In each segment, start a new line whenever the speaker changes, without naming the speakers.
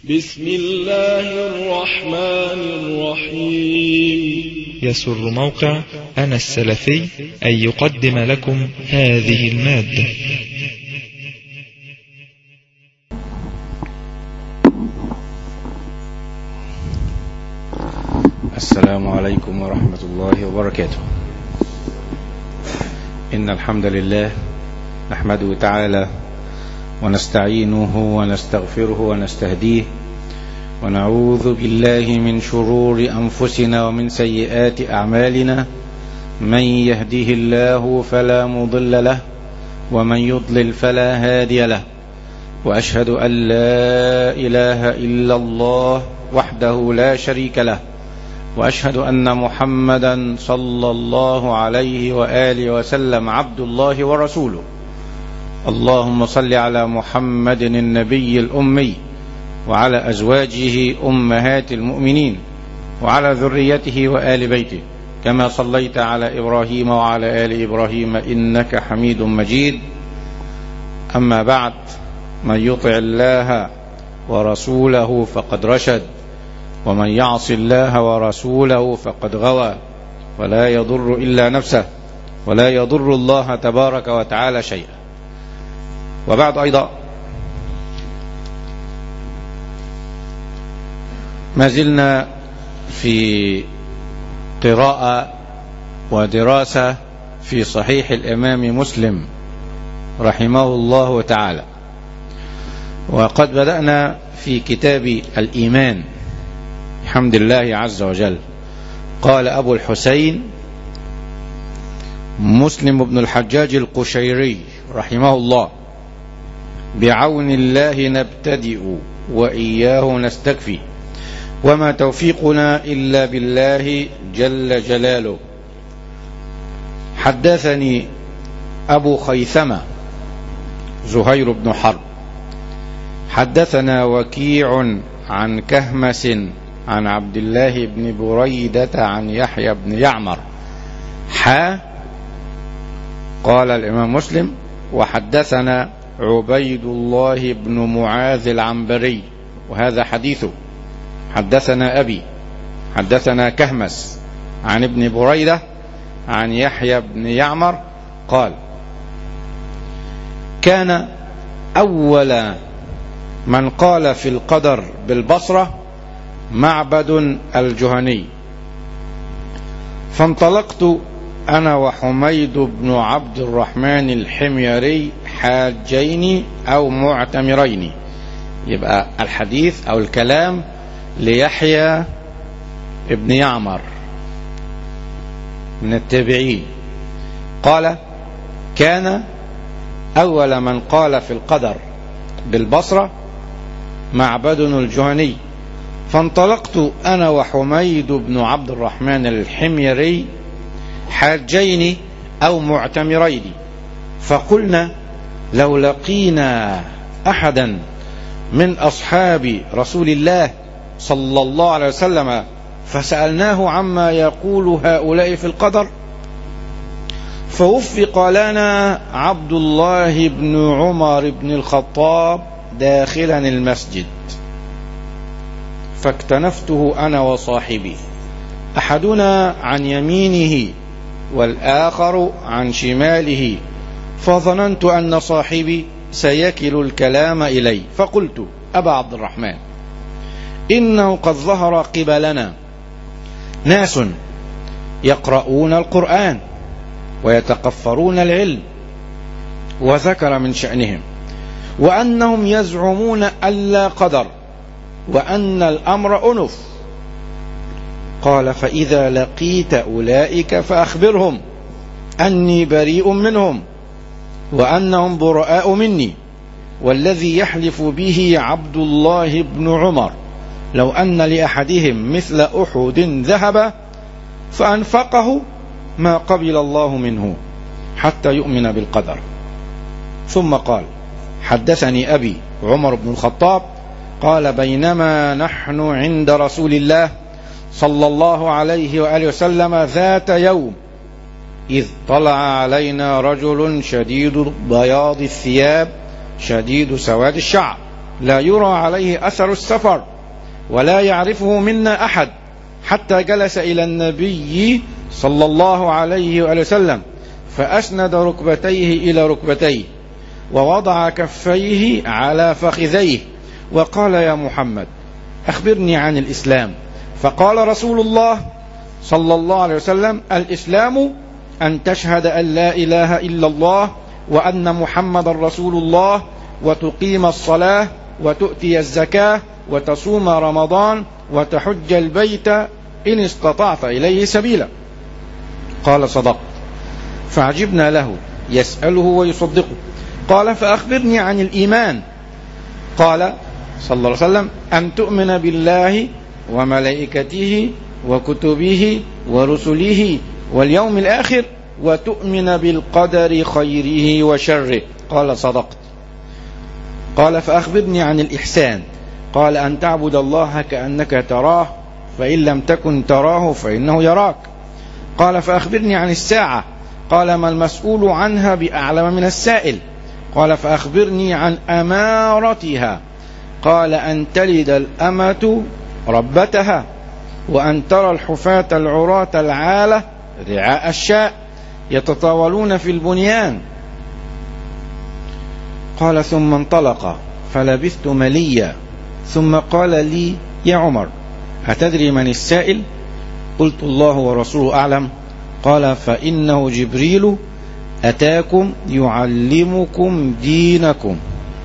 بسم الله الرحمن الرحيم
يسر موقع أنا السلفي أن يقدم لكم هذه المادة
السلام عليكم ورحمة الله وبركاته إن الحمد لله نحمده تعالى ونستعينه ونستغفره ونستهديه ونعوذ بالله من شرور أنفسنا ومن سيئات أعمالنا من يهده الله فلا مضل له ومن يضلل فلا هادي له وأشهد أن لا إله إلا الله وحده لا شريك له وأشهد أن محمدا صلى الله عليه وآله وسلم عبد الله ورسوله اللهم صل على محمد النبي الأمي وعلى أزواجه أمهات المؤمنين وعلى ذريته وآل بيته كما صليت على إبراهيم وعلى آل إبراهيم إنك حميد مجيد أما بعد من يطع الله ورسوله فقد رشد ومن يعص الله ورسوله فقد غوى ولا يضر إلا نفسه ولا يضر الله تبارك وتعالى شيئا وبعد أيضا ما زلنا في قراءة ودراسة في صحيح الإمام مسلم رحمه الله تعالى وقد بدأنا في كتاب الإيمان الحمد لله عز وجل قال أبو الحسين مسلم بن الحجاج القشيري رحمه الله بعون الله نبتدئ وإياه نستكفي وما توفيقنا إلا بالله جل جلاله حدثني أبو خيثمة زهير بن حرب حدثنا وكيع عن كهمس عن عبد الله بن بريدة عن يحيى بن يعمر حا قال الإمام مسلم وحدثنا عبيد الله بن معاذ العنبري وهذا حديثه حدثنا أبي حدثنا كهمس عن ابن بريدة عن يحيى بن يعمر قال كان أول من قال في القدر بالبصرة معبد الجهني فانطلقت أنا وحميد بن عبد الرحمن الحميري حاجين أو معتمرين يبقى الحديث أو الكلام ليحيى ابن يعمر من التابعين قال كان أول من قال في القدر بالبصرة معبد الجهني فانطلقت أنا وحميد بن عبد الرحمن الحميري حاجين أو معتمرين فقلنا لو لقينا أحدا من أصحاب رسول الله صلى الله عليه وسلم فسألناه عما يقول هؤلاء في القدر فوفق لنا عبد الله بن عمر بن الخطاب داخلا المسجد فاكتنفته أنا وصاحبي أحدنا عن يمينه والآخر عن شماله فظننت أن صاحبي سيكل الكلام إلي فقلت أبا عبد الرحمن إنه قد ظهر قبلنا ناس يقرؤون القرآن ويتقفرون العلم وذكر من شأنهم وأنهم يزعمون ألا قدر وأن الأمر أنف قال فإذا لقيت أولئك فأخبرهم أني بريء منهم وأنهم براء مني والذي يحلف به عبد الله بن عمر لو أن لأحدهم مثل أحد ذهب فأنفقه ما قبل الله منه حتى يؤمن بالقدر ثم قال حدثني أبي عمر بن الخطاب قال بينما نحن عند رسول الله صلى الله عليه وآله وسلم ذات يوم إذ طلع علينا رجل شديد بياض الثياب شديد سواد الشعر لا يرى عليه أثر السفر ولا يعرفه منا أحد حتى جلس إلى النبي صلى الله عليه وآله وسلم فأسند ركبتيه إلى ركبتيه ووضع كفيه على فخذيه وقال يا محمد أخبرني عن الإسلام فقال رسول الله صلى الله عليه وسلم الإسلام أن تشهد أن لا إله إلا الله وأن محمد رسول الله وتقيم الصلاة وتؤتي الزكاة وتصوم رمضان وتحج البيت إن استطعت إليه سبيلا قال صدق فعجبنا له يسأله ويصدقه قال فأخبرني عن الإيمان قال صلى الله عليه وسلم أن تؤمن بالله وملائكته وكتبه ورسله واليوم الآخر وتؤمن بالقدر خيره وشره قال صدقت قال فأخبرني عن الإحسان قال أن تعبد الله كأنك تراه فإن لم تكن تراه فإنه يراك قال فأخبرني عن الساعة قال ما المسؤول عنها بأعلم من السائل قال فأخبرني عن أمارتها قال أن تلد الأمة ربتها وأن ترى الحفاة العراة العالة رعاء الشاء يتطاولون في البنيان قال ثم انطلق فلبثت مليا ثم قال لي يا عمر أتدري من السائل قلت الله ورسوله أعلم قال فإنه جبريل أتاكم يعلمكم دينكم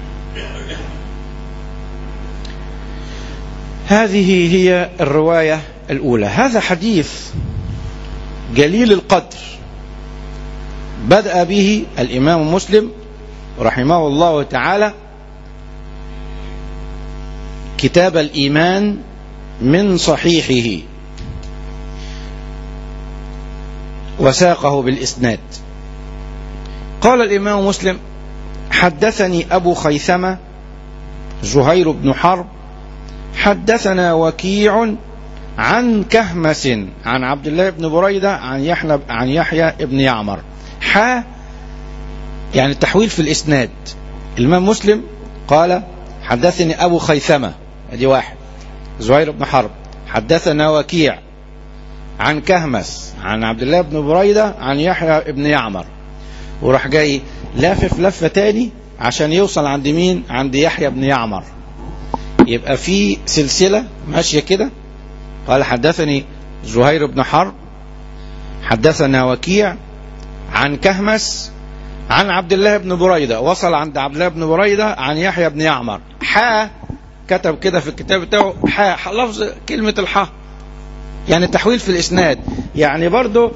هذه هي الرواية الأولى هذا حديث جليل القدر بدأ به الإمام مسلم رحمه الله تعالى كتاب الإيمان من صحيحه وساقه بالإسناد قال الإمام مسلم حدثني أبو خيثمة زهير بن حرب حدثنا وكيع عن كهمس عن عبد الله بن بريدة عن يحيى عن يحيى بن يعمر حا يعني التحويل في الإسناد الإمام مسلم قال حدثني أبو خيثمة ادي واحد زهير بن حرب حدثنا وكيع عن كهمس عن عبد الله بن بريدة عن يحيى بن يعمر وراح جاي لافف لفة تاني عشان يوصل عند مين عند يحيى بن يعمر يبقى في سلسلة ماشية كده قال حدثني زهير بن حرب حدثنا وكيع عن كهمس عن عبد الله بن بريدة وصل عند عبد الله بن بريدة عن يحيى بن يعمر حا كتب كده في الكتاب بتاعه حا لفظ كلمة الحا يعني تحويل في الإسناد يعني برضه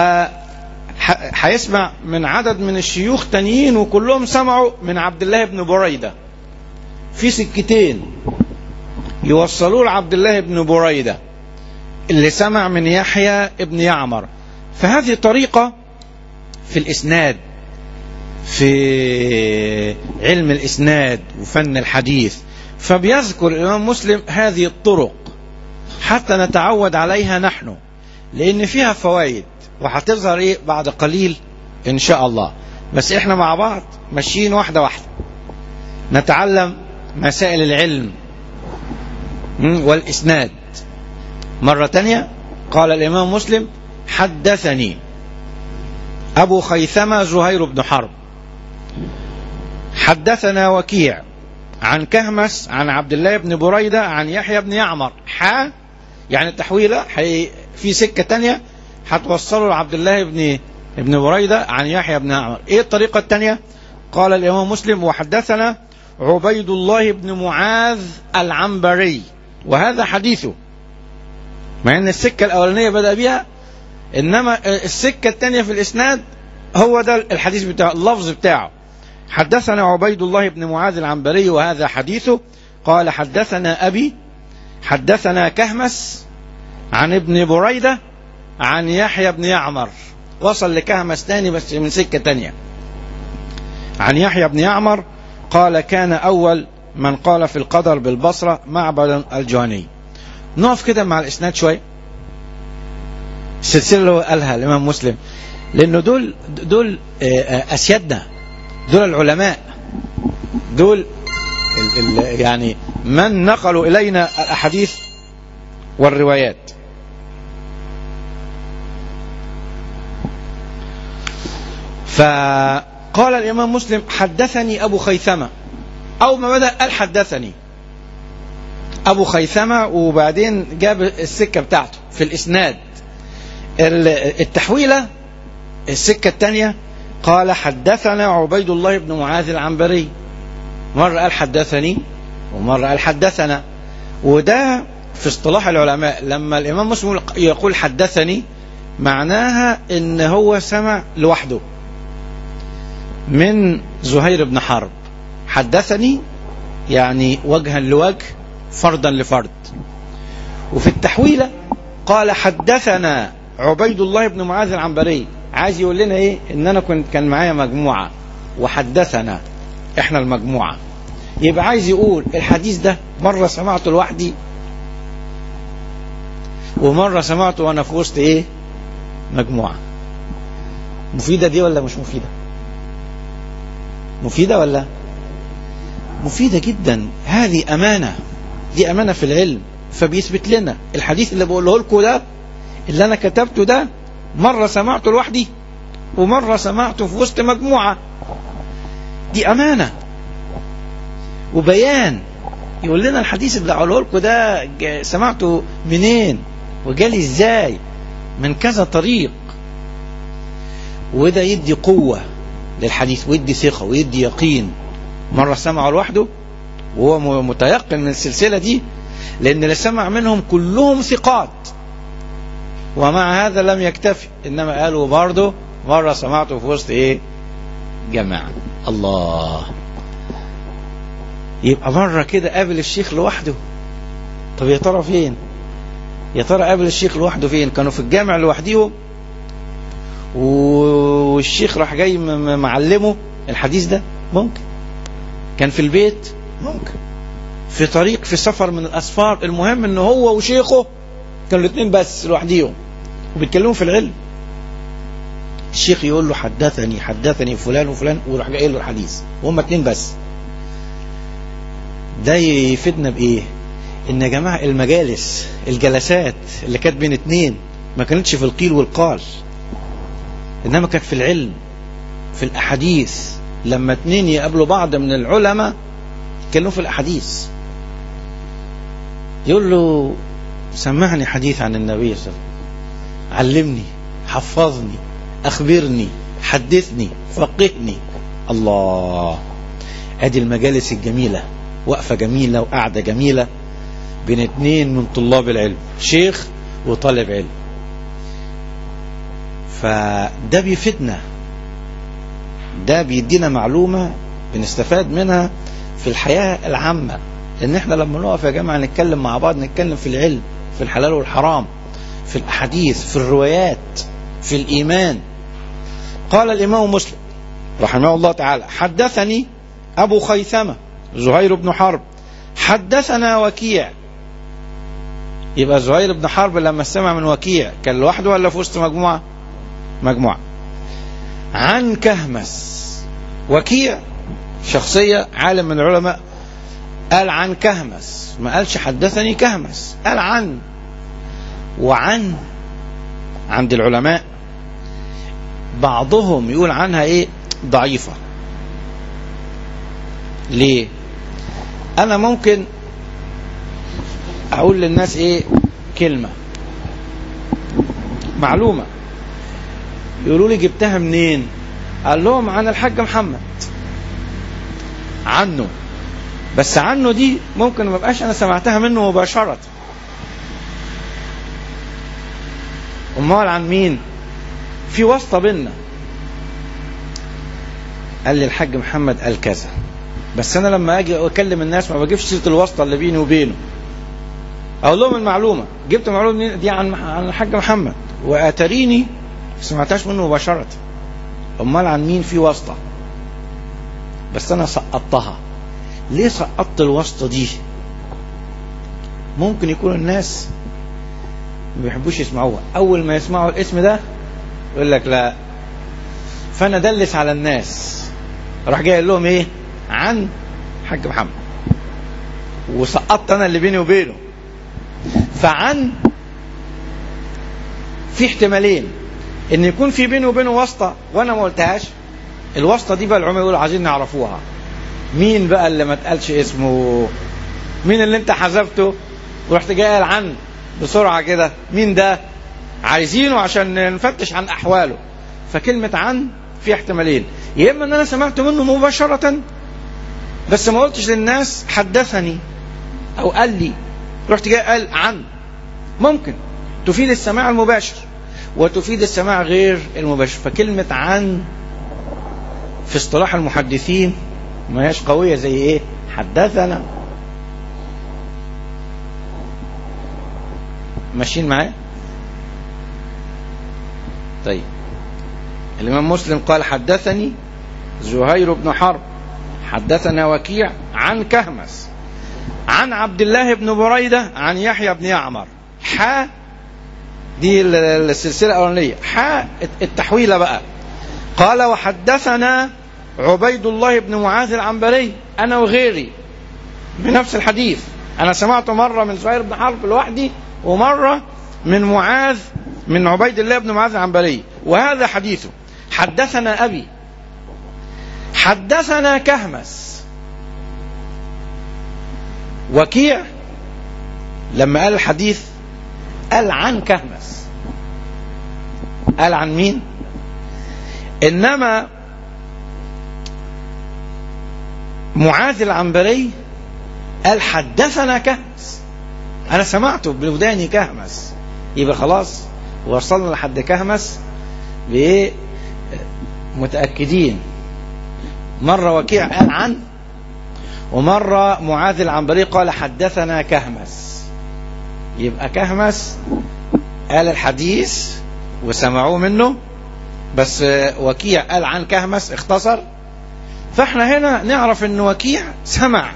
هيسمع من عدد من الشيوخ تانيين وكلهم سمعوا من عبد الله بن بريدة في سكتين يوصلوه لعبد الله بن بريدة اللي سمع من يحيى بن يعمر فهذه طريقة في الإسناد في علم الإسناد وفن الحديث فبيذكر الإمام مسلم هذه الطرق حتى نتعود عليها نحن لأن فيها فوائد وهتظهر إيه بعد قليل إن شاء الله بس إحنا مع بعض ماشيين واحدة واحدة نتعلم مسائل العلم والإسناد مرة تانية قال الإمام مسلم حدثني أبو خيثمة زهير بن حرب حدثنا وكيع عن كهمس عن عبد الله بن بريدة عن يحيى بن يعمر حا يعني التحويلة في سكة تانية هتوصله لعبد الله بن ابن بريدة عن يحيى بن يعمر ايه الطريقة التانية قال الإمام مسلم وحدثنا عبيد الله بن معاذ العنبري وهذا حديثه مع ان السكة الأولانية بدأ بها إنما السكة الثانية في الإسناد هو ده الحديث بتاعه اللفظ بتاعه حدثنا عبيد الله بن معاذ العنبري وهذا حديثه قال حدثنا أبي حدثنا كهمس عن ابن بريدة عن يحيى بن يعمر وصل لكهمس تاني بس من سكة تانية عن يحيى بن يعمر قال كان أول من قال في القدر بالبصرة معبد الجهني نقف كده مع الإسناد شوية السلسلة اللي هو قالها الإمام مسلم لأنه دول دول أسيادنا دول العلماء دول ال ال يعني من نقلوا إلينا الأحاديث والروايات فقال الإمام مسلم حدثني أبو خيثمة أو ما بدأ قال حدثني أبو خيثمة وبعدين جاب السكة بتاعته في الإسناد التحويلة السكة الثانية قال حدثنا عبيد الله بن معاذ العنبري مرة قال حدثني ومرة قال حدثنا وده في اصطلاح العلماء لما الإمام مسلم يقول حدثني معناها ان هو سمع لوحده من زهير بن حرب حدثني يعني وجها لوجه فردا لفرد وفي التحويلة قال حدثنا عبيد الله بن معاذ العنبري عايز يقول لنا ايه ان انا كنت كان معايا مجموعة وحدثنا احنا المجموعة يبقى عايز يقول الحديث ده مرة سمعته لوحدي ومرة سمعته وانا في وسط ايه مجموعة مفيدة دي ولا مش مفيدة مفيدة ولا مفيدة جدا هذه أمانة دي أمانة في العلم فبيثبت لنا الحديث اللي بقوله لكم ده اللي أنا كتبته ده مرة سمعته لوحدي ومرة سمعته في وسط مجموعة دي أمانة وبيان يقول لنا الحديث اللي قاله لكم ده سمعته منين وجالي ازاي من كذا طريق وده يدي قوة للحديث ويدي ثقة ويدي يقين مرة سمعه لوحده وهو متيقن من السلسلة دي لأن اللي سمع منهم كلهم ثقات ومع هذا لم يكتفي إنما قالوا برضه مرة سمعته في وسط إيه جماعة الله يبقى مرة كده قابل الشيخ لوحده طب يا ترى فين يا ترى قابل الشيخ لوحده فين كانوا في الجامع لوحديهم والشيخ راح جاي معلمه الحديث ده ممكن كان في البيت ممكن في طريق في سفر من الاسفار المهم ان هو وشيخه كانوا الاثنين بس لوحديهم وبيتكلموا في العلم الشيخ يقول له حدثني حدثني فلان وفلان ويروح جاي له الحديث وهم اثنين بس ده يفيدنا بايه ان يا جماعه المجالس الجلسات اللي كانت بين اثنين ما كانتش في القيل والقال انما كانت في العلم في الاحاديث لما اثنين يقابلوا بعض من العلماء يتكلموا في الاحاديث يقول له سمعني حديث عن النبي صلى الله عليه وسلم علمني حفظني اخبرني حدثني فقهني الله ادي المجالس الجميله وقفه جميله وقعده جميله بين اتنين من طلاب العلم شيخ وطالب علم فده بيفيدنا ده بيدينا معلومة بنستفاد منها في الحياة العامة ان احنا لما نقف يا جماعة نتكلم مع بعض نتكلم في العلم في الحلال والحرام في الأحاديث في الروايات في الإيمان قال الإمام مسلم رحمه الله تعالى حدثني أبو خيثمة زهير بن حرب حدثنا وكيع يبقى زهير بن حرب لما استمع من وكيع كان لوحده ولا في وسط مجموعة مجموعة عن كهمس وكيع شخصية عالم من العلماء قال عن كهمس ما قالش حدثني كهمس قال عن وعن عند العلماء بعضهم يقول عنها ايه ضعيفة ليه انا ممكن اقول للناس ايه كلمة معلومة يقولوا لي جبتها منين قال لهم عن الحاج محمد عنه بس عنه دي ممكن ما بقاش انا سمعتها منه مباشرة امال عن مين في واسطة بينا قال لي الحاج محمد قال كذا بس انا لما اجي اكلم الناس ما بجيبش سيره الواسطه اللي بيني وبينه اقول لهم المعلومه جبت المعلومه منين دي عن عن الحاج محمد واتريني ما سمعتهاش منه مباشره امال عن مين في واسطه بس انا سقطتها ليه سقطت الواسطه دي ممكن يكون الناس ما بيحبوش يسمعوها اول ما يسمعوا الاسم ده يقول لك لا فانا دلس على الناس راح جاي قال لهم ايه عن حاج محمد وسقطت انا اللي بيني وبينه فعن في احتمالين ان يكون في بيني وبينه واسطه وانا ما قلتهاش الواسطه دي بقى العلماء يقولوا عايزين نعرفوها مين بقى اللي ما اتقالش اسمه مين اللي انت حذفته ورحت جاي قال عن بسرعه كده مين ده عايزينه عشان نفتش عن احواله فكلمه عن في احتمالين يا اما ان انا سمعت منه مباشره بس ما قلتش للناس حدثني او قال لي رحت جاي قال عن ممكن تفيد السماع المباشر وتفيد السماع غير المباشر فكلمة عن في اصطلاح المحدثين ما هيش قوية زي ايه حدثنا ماشيين معايا طيب الإمام مسلم قال حدثني زهير بن حرب حدثنا وكيع عن كهمس عن عبد الله بن بريدة عن يحيى بن يعمر حا دي السلسلة الأولانية حا التحويلة بقى قال وحدثنا عبيد الله بن معاذ العنبري أنا وغيري بنفس الحديث أنا سمعته مرة من زهير بن حرب لوحدي ومرة من معاذ من عبيد الله بن معاذ العنبري وهذا حديثه حدثنا أبي حدثنا كهمس وكيع لما قال الحديث قال عن كهمس قال عن مين انما معاذ العنبري قال حدثنا كهمس انا سمعته بوداني كهمس يبقى خلاص وصلنا لحد كهمس بايه متاكدين مره وكيع قال عن ومره معاذ العنبري قال حدثنا كهمس يبقى كهمس قال الحديث وسمعوه منه بس وكيع قال عن كهمس اختصر فاحنا هنا نعرف ان وكيع سمع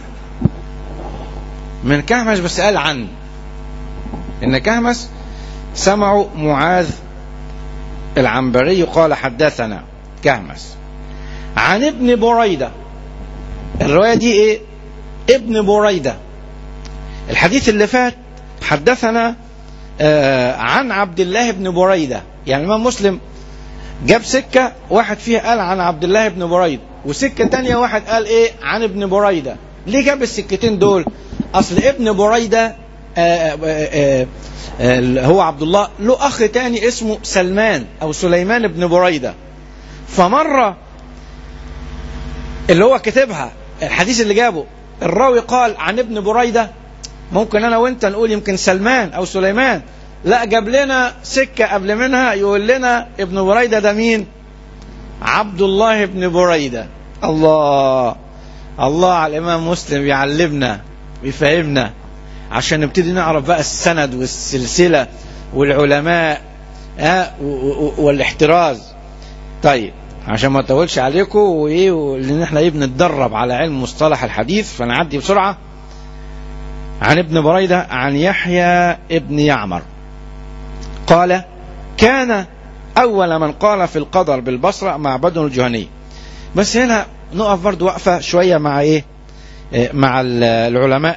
من كهمس بس قال عن ان كهمس سمعوا معاذ العنبري قال حدثنا كهمس عن ابن بريدة الرواية دي ايه ابن بريدة الحديث اللي فات حدثنا آه عن عبد الله بن بريدة يعني الإمام مسلم جاب سكة واحد فيها قال عن عبد الله بن بريدة وسكة تانية واحد قال ايه عن ابن بريدة ليه جاب السكتين دول اصل ابن بريدة آآ آآ آآ هو عبد الله له اخ تاني اسمه سلمان او سليمان بن بريدة فمرة اللي هو كتبها الحديث اللي جابه الراوي قال عن ابن بريدة ممكن انا وانت نقول يمكن سلمان او سليمان لا جاب لنا سكة قبل منها يقول لنا ابن بريدة ده مين عبد الله بن بريدة الله الله على الإمام مسلم يعلمنا ويفهمنا عشان نبتدي نعرف بقى السند والسلسلة والعلماء آه والاحتراز طيب عشان ما اطولش عليكم وايه لان احنا ايه بنتدرب على علم مصطلح الحديث فنعدي بسرعه عن ابن بريده عن يحيى ابن يعمر قال كان أول من قال في القدر بالبصرة معبد الجهني بس هنا نقف برضو وقفة شوية مع إيه مع العلماء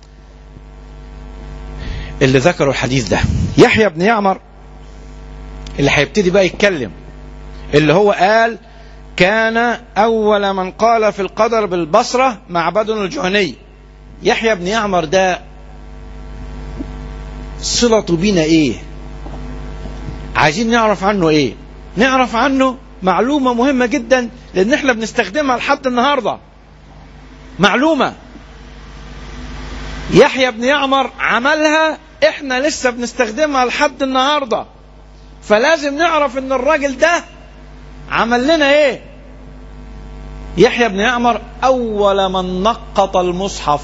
اللي ذكروا الحديث ده يحيى بن يعمر اللي هيبتدي بقى يتكلم اللي هو قال كان أول من قال في القدر بالبصرة معبد الجهني يحيى بن يعمر ده صلته بينا ايه عايزين نعرف عنه ايه نعرف عنه معلومة مهمة جدا لان احنا بنستخدمها لحد النهاردة معلومة يحيى بن يعمر عملها احنا لسه بنستخدمها لحد النهاردة فلازم نعرف ان الراجل ده عمل لنا ايه يحيى بن يعمر اول من نقط المصحف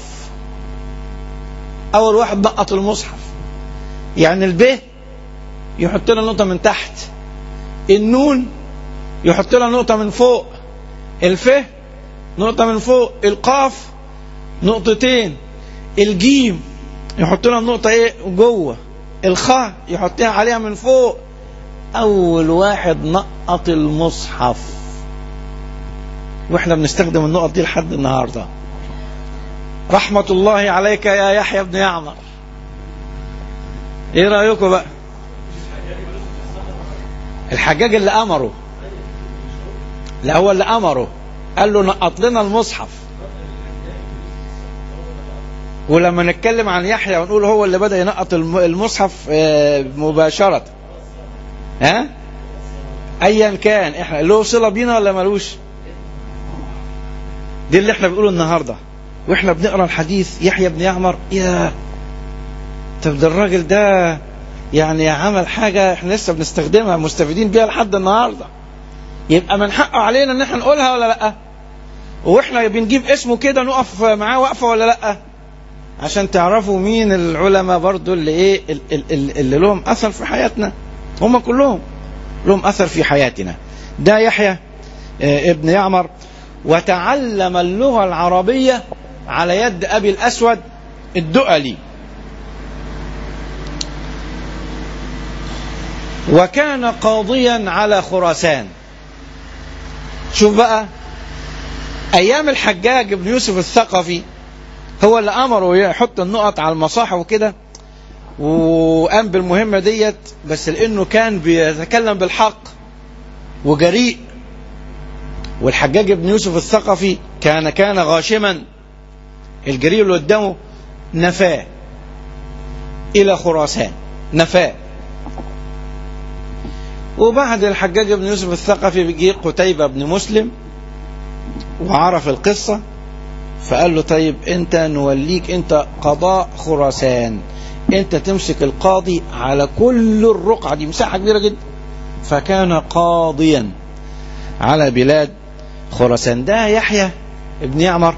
اول واحد نقط المصحف يعني الب يحط لها نقطة من تحت النون يحط لها نقطة من فوق الف نقطة من فوق القاف نقطتين الجيم يحط لها نقطة ايه جوه الخاء يحطها عليها من فوق أول واحد نقط المصحف واحنا بنستخدم النقط دي لحد النهارده رحمة الله عليك يا يحيى بن يعمر ايه رأيكم بقى الحجاج اللي امره لا هو اللي امره قال له نقط لنا المصحف ولما نتكلم عن يحيى ونقول هو اللي بدأ ينقط الم- المصحف آه، مباشرة ها ايا كان احنا له صلة بينا ولا ملوش دي اللي احنا بنقوله النهارده واحنا بنقرا الحديث يحيى بن يعمر يا طب ده الراجل ده يعني عمل حاجه احنا لسه بنستخدمها مستفيدين بيها لحد النهارده يبقى من حقه علينا ان احنا نقولها ولا لا واحنا بنجيب اسمه كده نقف معاه وقفه ولا لا عشان تعرفوا مين العلماء برضو اللي ايه ال- ال- ال- اللي لهم اثر في حياتنا هم كلهم لهم اثر في حياتنا ده يحيى آه، ابن يعمر وتعلم اللغة العربية على يد أبي الأسود الدؤلي وكان قاضيا على خراسان شوف بقى أيام الحجاج بن يوسف الثقفي هو اللي أمره يحط النقط على المصاحف وكده وقام بالمهمة ديت بس لأنه كان بيتكلم بالحق وجريء والحجاج بن يوسف الثقفي كان كان غاشما الجريء اللي قدامه نفاه إلى خراسان نفاه وبعد الحجاج بن يوسف الثقفي بيجي قتيبة بن مسلم وعرف القصة فقال له طيب انت نوليك انت قضاء خراسان انت تمسك القاضي على كل الرقعة دي مساحة كبيرة جدا فكان قاضيا على بلاد خراسان ده يحيى ابن يعمر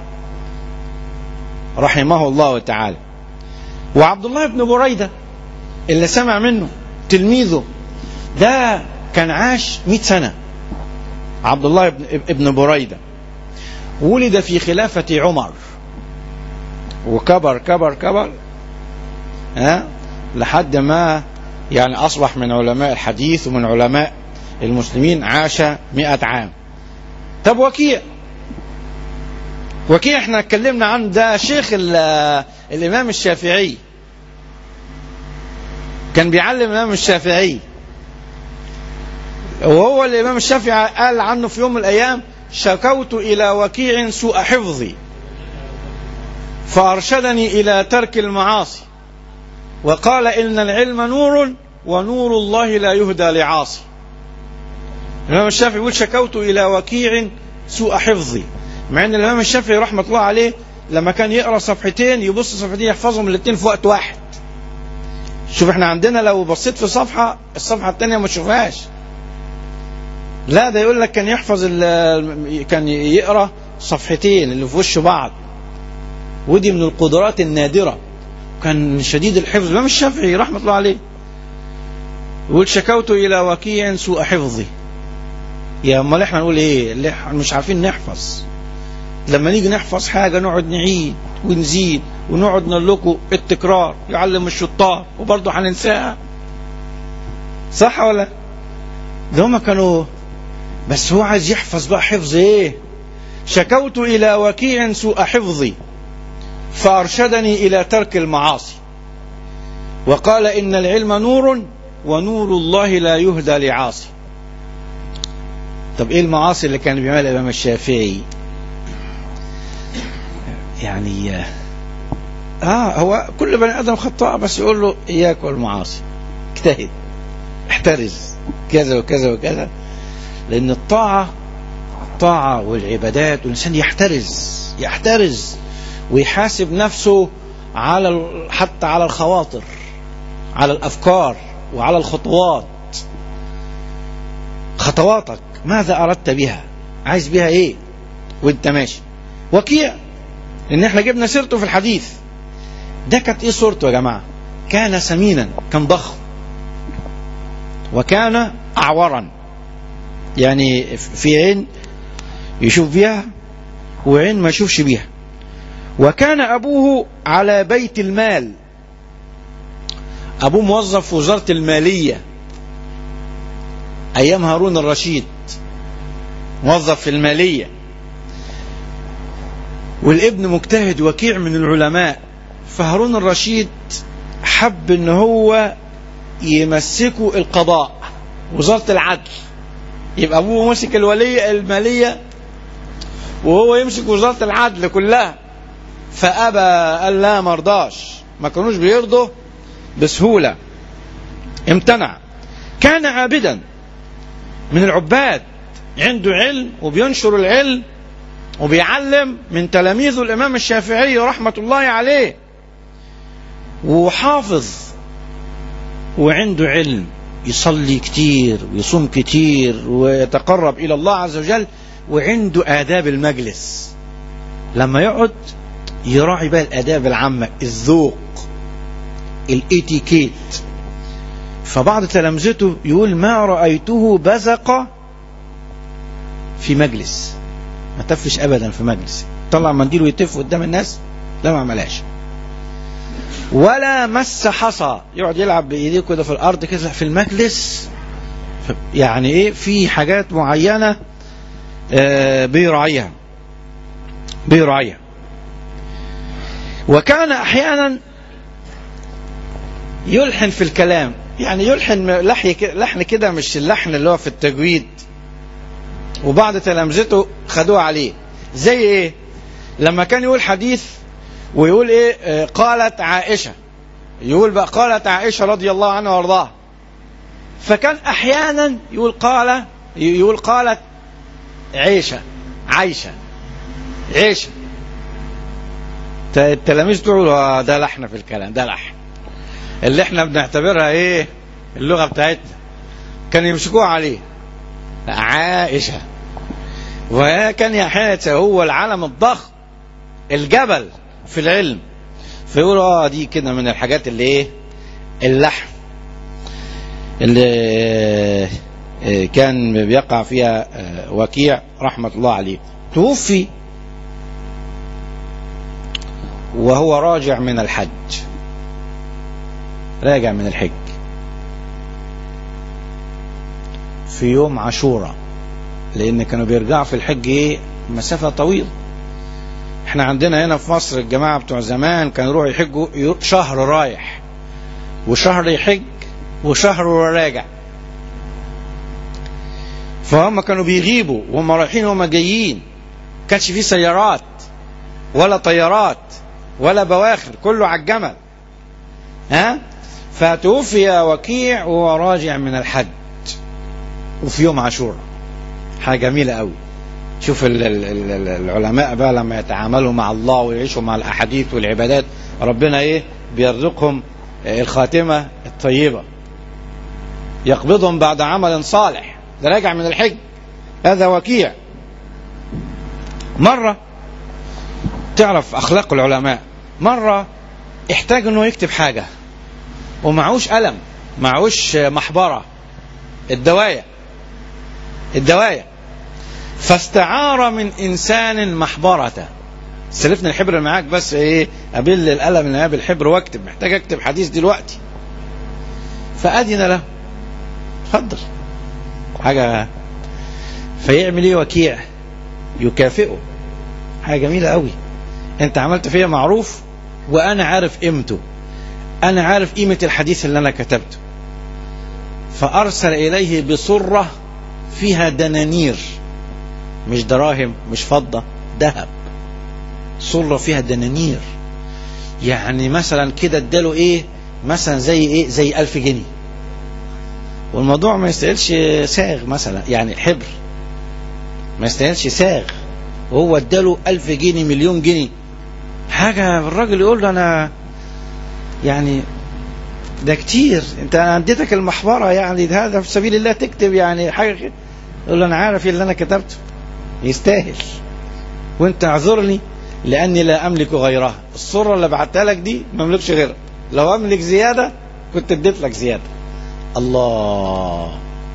رحمه الله تعالى وعبد الله بن بريدة اللي سمع منه تلميذه ده كان عاش مئة سنة عبد الله بن, ابن بريدة ولد في خلافة عمر وكبر كبر كبر ها لحد ما يعني أصبح من علماء الحديث ومن علماء المسلمين عاش مئة عام طب وكيع وكيع احنا اتكلمنا عنه ده شيخ ال- الإمام الشافعي كان بيعلم الإمام الشافعي وهو الإمام الشافعي قال عنه في يوم من الأيام شكوت إلى وكيع سوء حفظي فأرشدني إلى ترك المعاصي وقال إن العلم نور ونور الله لا يهدى لعاصي الإمام الشافعي يقول شكوت إلى وكيع سوء حفظي مع أن الإمام الشافعي رحمة الله عليه لما كان يقرأ صفحتين يبص صفحتين يحفظهم الاثنين في وقت واحد شوف احنا عندنا لو بصيت في صفحة الصفحة الثانية ما تشوفهاش لا ده يقول لك كان يحفظ ال- كان يقرأ صفحتين اللي في وش بعض ودي من القدرات النادرة كان شديد الحفظ الإمام الشافعي رحمة الله عليه يقول شكوت إلى وكيع سوء حفظي يا امال احنا نقول ايه اللي احنا مش عارفين نحفظ لما نيجي نحفظ حاجة نقعد نعيد ونزيد ونقعد نقول لكم التكرار يعلم الشطار وبرضه هننساها صح ولا ده هما كانوا بس هو عايز يحفظ بقى حفظ ايه شكوت الى وكيع سوء حفظي فارشدني الى ترك المعاصي وقال ان العلم نور ونور الله لا يهدى لعاصي طب ايه المعاصي اللي كان بيعملها الامام الشافعي يعني اه هو كل بني ادم خطاء بس يقول له اياك والمعاصي اجتهد احترز كذا وكذا وكذا لان الطاعه الطاعه والعبادات والانسان يحترز يحترز ويحاسب نفسه على ال- حتى على الخواطر على الافكار وعلى الخطوات خطواتك ماذا اردت بها عايز بها ايه وانت ماشي وكيع لان احنا جبنا سيرته في الحديث ده كانت ايه صورته يا جماعه كان سمينا كان ضخم وكان اعورا يعني في عين يشوف بيها وعين ما يشوفش بيها وكان ابوه على بيت المال ابوه موظف في وزاره الماليه ايام هارون الرشيد موظف في الماليه والابن مجتهد وكيع من العلماء فهارون الرشيد حب ان هو يمسكوا القضاء وزارة العدل يبقى ابوه مسك الولية المالية وهو يمسك وزارة العدل كلها فأبى قال لا مرضاش ما كانوش بيرضوا بسهولة امتنع كان عابدا من العباد عنده علم وبينشر العلم وبيعلم من تلاميذه الإمام الشافعي رحمة الله عليه وحافظ وعنده علم يصلي كتير ويصوم كتير ويتقرب إلى الله عز وجل وعنده آداب المجلس لما يقعد يراعي بقى الآداب العامة الذوق الاتيكيت فبعض تلامذته يقول ما رأيته بزق في مجلس ما تفش أبدا في مجلس طلع منديل ويتف قدام الناس لا ما عملهاش ولا مس حصى يقعد يلعب بايديه كده في الارض كده في المجلس يعني ايه في حاجات معينه آه بيراعيها بيراعيها وكان احيانا يلحن في الكلام يعني يلحن لحن لحن كده مش اللحن اللي هو في التجويد وبعض تلامذته خدوه عليه زي ايه لما كان يقول حديث ويقول ايه آه قالت عائشة يقول بقى قالت عائشة رضي الله عنها وارضاها فكان احيانا يقول قال يقول قالت عيشة عايشة عيشة التلاميذ تقولوا ده لحن في الكلام ده لحن اللي احنا بنعتبرها ايه اللغة بتاعتنا كانوا يمسكوها عليه عائشة وكان احيانا هو العلم الضخم الجبل في العلم فيقولوا اه دي كده من الحاجات اللي ايه اللحم اللي كان بيقع فيها وكيع رحمة الله عليه توفي وهو راجع من الحج راجع من الحج في يوم عاشوراء لان كانوا بيرجعوا في الحج ايه مسافة طويلة احنا عندنا هنا في مصر الجماعة بتوع زمان كانوا يروحوا يحجوا شهر رايح وشهر يحج وشهر راجع فهم كانوا بيغيبوا وهم رايحين وهم جايين كانش في سيارات ولا طيارات ولا بواخر كله على الجمل ها فتوفي وكيع وهو راجع من الحج وفي يوم عاشوراء حاجة جميلة قوي شوف ال ال ال العلماء بقى لما يتعاملوا مع الله ويعيشوا مع الأحاديث والعبادات ربنا إيه بيرزقهم الخاتمة الطيبة يقبضهم بعد عمل صالح ده راجع من الحج هذا وكيع مرة تعرف أخلاق العلماء مرة احتاج انه يكتب حاجة ومعوش قلم معوش محبرة الدواية الدواية فاستعار من انسان محبرة سلفني الحبر اللي معاك بس ايه ابل القلم اللي معايا بالحبر واكتب محتاج اكتب حديث دلوقتي فاذن له اتفضل حاجة فيعمل ايه وكيع يكافئه حاجة جميلة قوي انت عملت فيا معروف وانا عارف قيمته انا عارف قيمة الحديث اللي انا كتبته فارسل اليه بصرة فيها دنانير مش دراهم مش فضة ذهب صرة فيها دنانير يعني مثلا كده اداله ايه مثلا زي ايه زي ألف جنيه والموضوع ما يستاهلش ساغ مثلا يعني حبر ما يستاهلش ساغ وهو اداله ألف جنيه مليون جنيه حاجة الراجل يقول له أنا يعني ده كتير انت انا اديتك المحبرة يعني هذا في سبيل الله تكتب يعني حاجة كده يقول له انا عارف اللي انا كتبته يستاهل وانت اعذرني لاني لا املك غيرها الصورة اللي بعتها لك دي ما املكش غيرها لو املك زيادة كنت اديت لك زيادة الله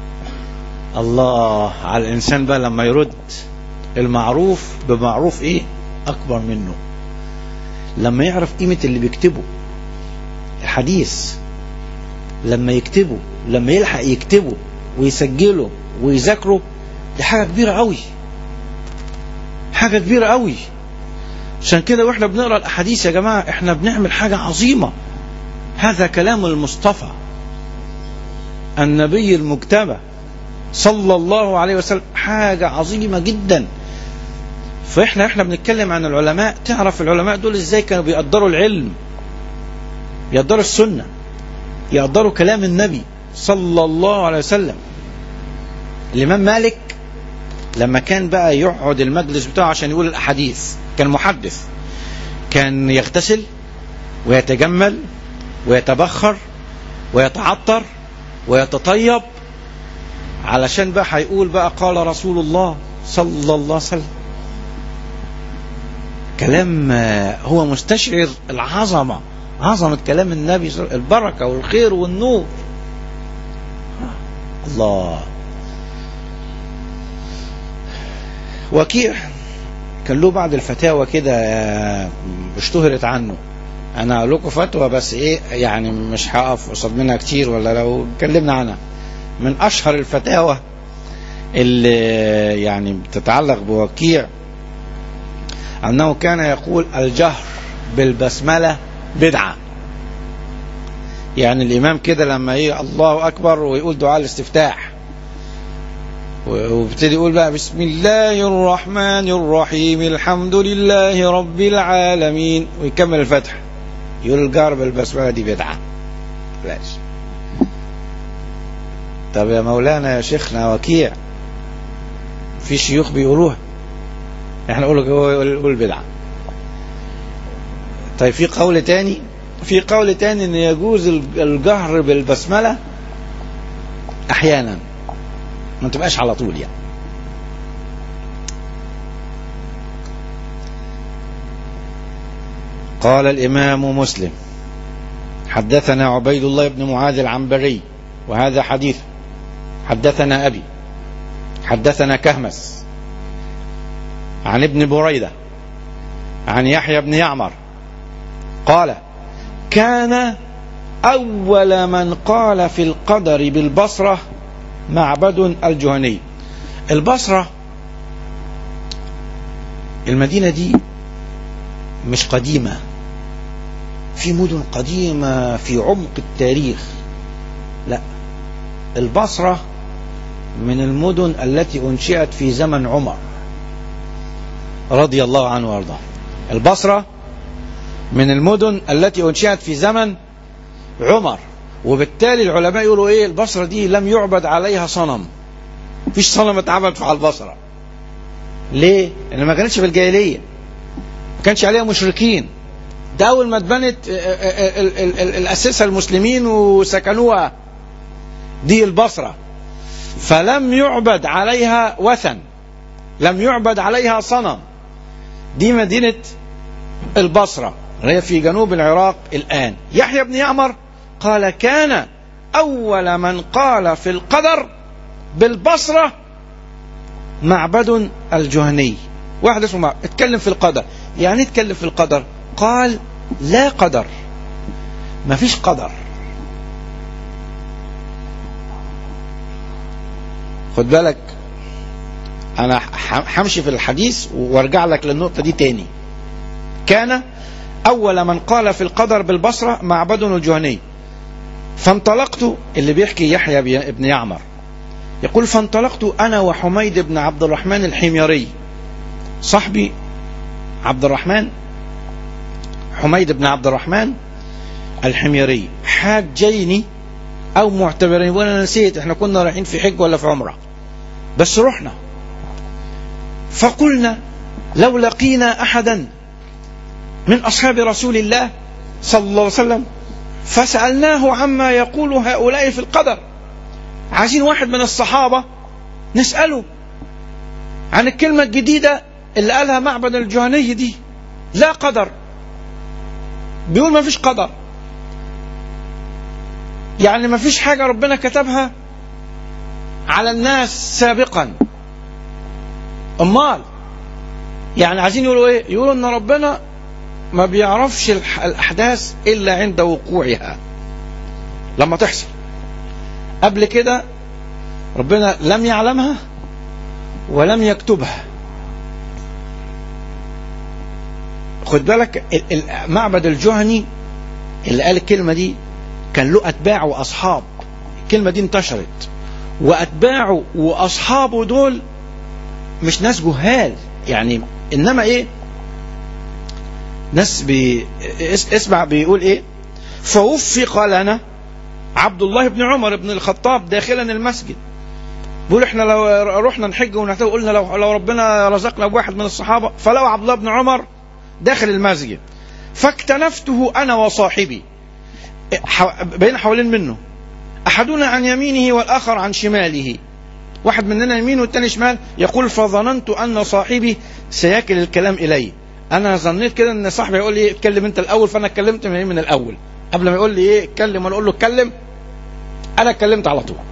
الله على الانسان بقى لما يرد المعروف بمعروف ايه اكبر منه لما يعرف قيمة اللي بيكتبه الحديث لما يكتبه لما يلحق يكتبه ويسجله ويذاكره دي حاجة كبيرة قوي حاجة كبيرة قوي عشان كده واحنا بنقرا الاحاديث يا جماعه احنا بنعمل حاجه عظيمه هذا كلام المصطفى النبي المجتبى صلى الله عليه وسلم حاجه عظيمه جدا فاحنا احنا بنتكلم عن العلماء تعرف العلماء دول ازاي كانوا بيقدروا العلم يقدروا السنه يقدروا كلام النبي صلى الله عليه وسلم الامام مالك لما كان بقى يقعد المجلس بتاعه عشان يقول الاحاديث كان محدث كان يغتسل ويتجمل ويتبخر ويتعطر ويتطيب علشان بقى هيقول بقى قال رسول الله صلى الله عليه وسلم كلام هو مستشعر العظمة عظمة كلام النبي البركة والخير والنور الله وكيع كان له بعض الفتاوى كده اشتهرت عنه انا اقول لكم فتوى بس ايه يعني مش هقف قصاد منها كتير ولا لو اتكلمنا عنها من اشهر الفتاوى اللي يعني بتتعلق بوكيع انه كان يقول الجهر بالبسمله بدعه يعني الامام كده لما ايه الله اكبر ويقول دعاء الاستفتاح وابتدي يقول بقى بسم الله الرحمن الرحيم الحمد لله رب العالمين ويكمل الفتح يقول الجهر بالبسمله دي بدعه بلاش طب يا مولانا يا شيخنا وكيع في شيوخ بيقولوها احنا نقول هو يقول بدعه طيب في قول تاني في قول تاني ان يجوز الجهر بالبسمله احيانا ما تبقاش على طول يعني قال الامام مسلم حدثنا عبيد الله بن معاذ العنبري وهذا حديث حدثنا ابي حدثنا كهمس عن ابن بريده عن يحيى بن يعمر قال كان اول من قال في القدر بالبصره معبد الجهني البصره المدينه دي مش قديمه في مدن قديمه في عمق التاريخ لا البصره من المدن التي انشئت في زمن عمر رضي الله عنه وارضاه البصره من المدن التي انشئت في زمن عمر وبالتالي العلماء يقولوا ايه البصره دي لم يعبد عليها صنم مفيش صنم اتعبد على البصره ليه؟ لان ما كانتش في الجاهليه ما كانش عليها مشركين ده اول ما اتبنت الاسسها المسلمين وسكنوها دي البصره فلم يعبد عليها وثن لم يعبد عليها صنم دي مدينه البصره هي في جنوب العراق الان يحيى بن يعمر قال كان اول من قال في القدر بالبصره معبد الجهني واحد اسمه معبد. اتكلم في القدر يعني اتكلم في القدر قال لا قدر ما فيش قدر خد بالك انا همشي في الحديث وارجع لك للنقطه دي تاني كان اول من قال في القدر بالبصره معبد الجهني فانطلقت اللي بيحكي يحيى بن يعمر يقول فانطلقت انا وحميد بن عبد الرحمن الحميري صاحبي عبد الرحمن حميد بن عبد الرحمن الحميري حاجين او معتبرين وانا نسيت احنا كنا رايحين في حج ولا في عمره بس رحنا فقلنا لو لقينا احدا من اصحاب رسول الله صلى الله عليه وسلم فسالناه عما يقول هؤلاء في القدر عايزين واحد من الصحابه نساله عن الكلمه الجديده اللي قالها معبد الجهني دي لا قدر بيقول ما فيش قدر يعني ما فيش حاجة ربنا كتبها على الناس سابقا امال يعني عايزين يقولوا ايه يقولوا ان ربنا ما بيعرفش الاحداث الا عند وقوعها لما تحصل قبل كده ربنا لم يعلمها ولم يكتبها خد بالك ال- ال- معبد الجهني اللي قال الكلمة دي كان له أتباع وأصحاب الكلمة دي انتشرت وأتباعه وأصحابه دول مش ناس جهال يعني إنما إيه ناس بي اس- اسمع بيقول إيه فوفق لنا عبد الله بن عمر بن الخطاب داخلا المسجد بيقول احنا لو رحنا نحج ونحتاج قلنا لو لو ربنا رزقنا بواحد من الصحابه فلو عبد الله بن عمر داخل المسجد فاكتنفته انا وصاحبي ح- بين حوالين منه احدنا عن يمينه والاخر عن شماله واحد مننا يمين والتاني شمال يقول فظننت ان صاحبي سيكل الكلام الي انا ظنيت كده ان صاحبي يقول لي اتكلم انت الاول فانا اتكلمت من من الاول قبل ما يقول لي ايه اتكلم وانا اقول له اتكلم انا اتكلمت على طول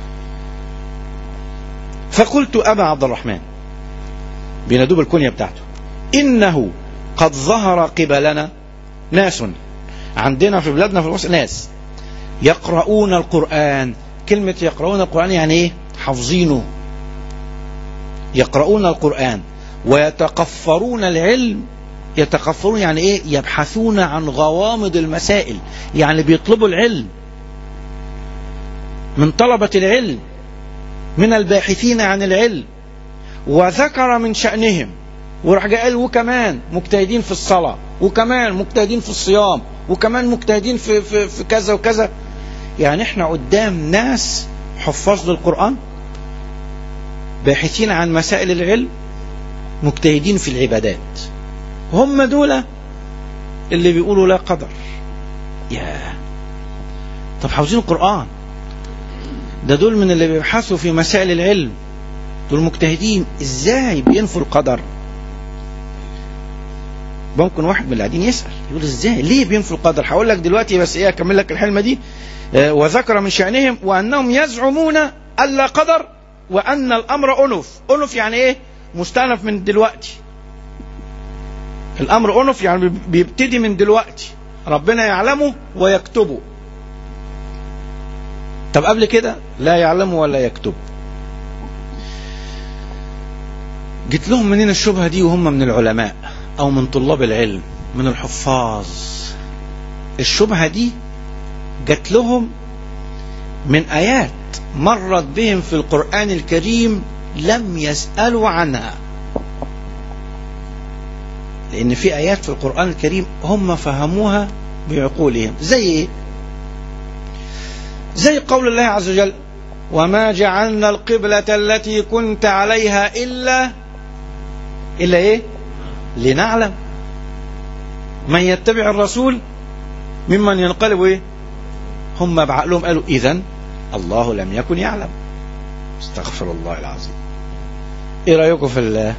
فقلت ابا عبد الرحمن بينادوه بالكنيه بتاعته انه قد ظهر قبلنا ناس عندنا في بلادنا في مصر ناس يقرؤون القرآن كلمة يقرؤون القرآن يعني ايه حافظينه يقرؤون القرآن ويتقفرون العلم يتقفرون يعني ايه يبحثون عن غوامض المسائل يعني بيطلبوا العلم من طلبة العلم من الباحثين عن العلم وذكر من شأنهم وراح جاي قال وكمان مجتهدين في الصلاة وكمان مجتهدين في الصيام وكمان مجتهدين في, في, في كذا وكذا يعني احنا قدام ناس حفاظ للقرآن باحثين عن مسائل العلم مجتهدين في العبادات هم دول اللي بيقولوا لا قدر يا طب حافظين القرآن ده دول من اللي بيبحثوا في مسائل العلم دول مجتهدين ازاي بينفوا القدر ممكن واحد من اللي قاعدين يسأل يقول ازاي ليه بينفوا القدر هقول لك دلوقتي بس ايه اكمل لك الحلمة دي آه، وذكر من شأنهم وأنهم يزعمون ألا قدر وأن الأمر أنف أنف يعني إيه مستأنف من دلوقتي الأمر أنف يعني بي- بيبتدي من دلوقتي ربنا يعلمه ويكتبه طب قبل كده لا يعلمه ولا يكتب جيت لهم منين الشبهة دي وهم من العلماء أو من طلاب العلم من الحفاظ الشبهة دي جات لهم من آيات مرت بهم في القرآن الكريم لم يسألوا عنها لأن في آيات في القرآن الكريم هم فهموها بعقولهم زي إيه؟ زي قول الله عز وجل وما جعلنا القبلة التي كنت عليها إلا إلا إيه؟ لنعلم من يتبع الرسول ممن ينقلب إيه؟ هم بعقلهم قالوا إذا الله لم يكن يعلم استغفر الله العظيم إيه رأيكم في ال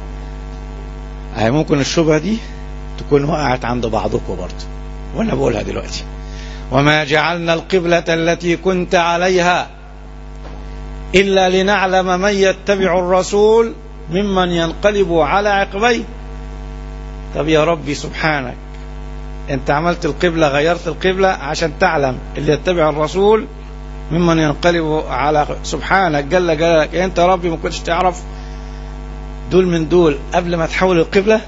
هي ممكن الشبهة دي تكون وقعت عند بعضكم برضه وأنا بقولها دلوقتي وما جعلنا القبلة التي كنت عليها إلا لنعلم من يتبع الرسول ممن ينقلب على عقبيه طب يا ربي سبحانك انت عملت القبلة غيرت القبلة عشان تعلم اللي يتبع الرسول ممن ينقلب على سبحانك جل جلالك انت يا ربي ما كنتش تعرف دول من دول قبل ما تحول القبلة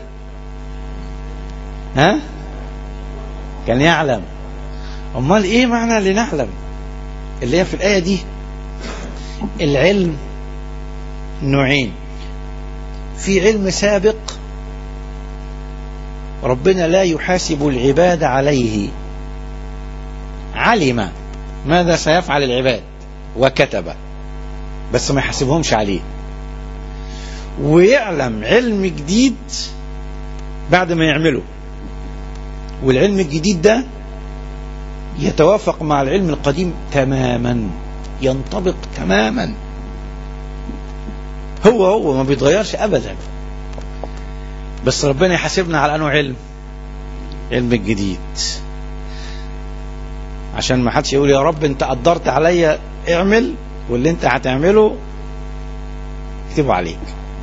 ها كان يعلم امال ايه معنى اللي نعلم اللي هي في الآية دي العلم نوعين في علم سابق ربنا لا يحاسب العباد عليه علم ماذا سيفعل العباد وكتب بس ما يحاسبهمش عليه ويعلم علم جديد بعد ما يعمله والعلم الجديد ده يتوافق مع العلم القديم تماما ينطبق تماما هو هو ما بيتغيرش ابدا بس ربنا يحاسبنا على انه علم علم الجديد عشان ما حدش يقول يا رب انت قدرت عليا اعمل واللي انت هتعمله اكتبه عليك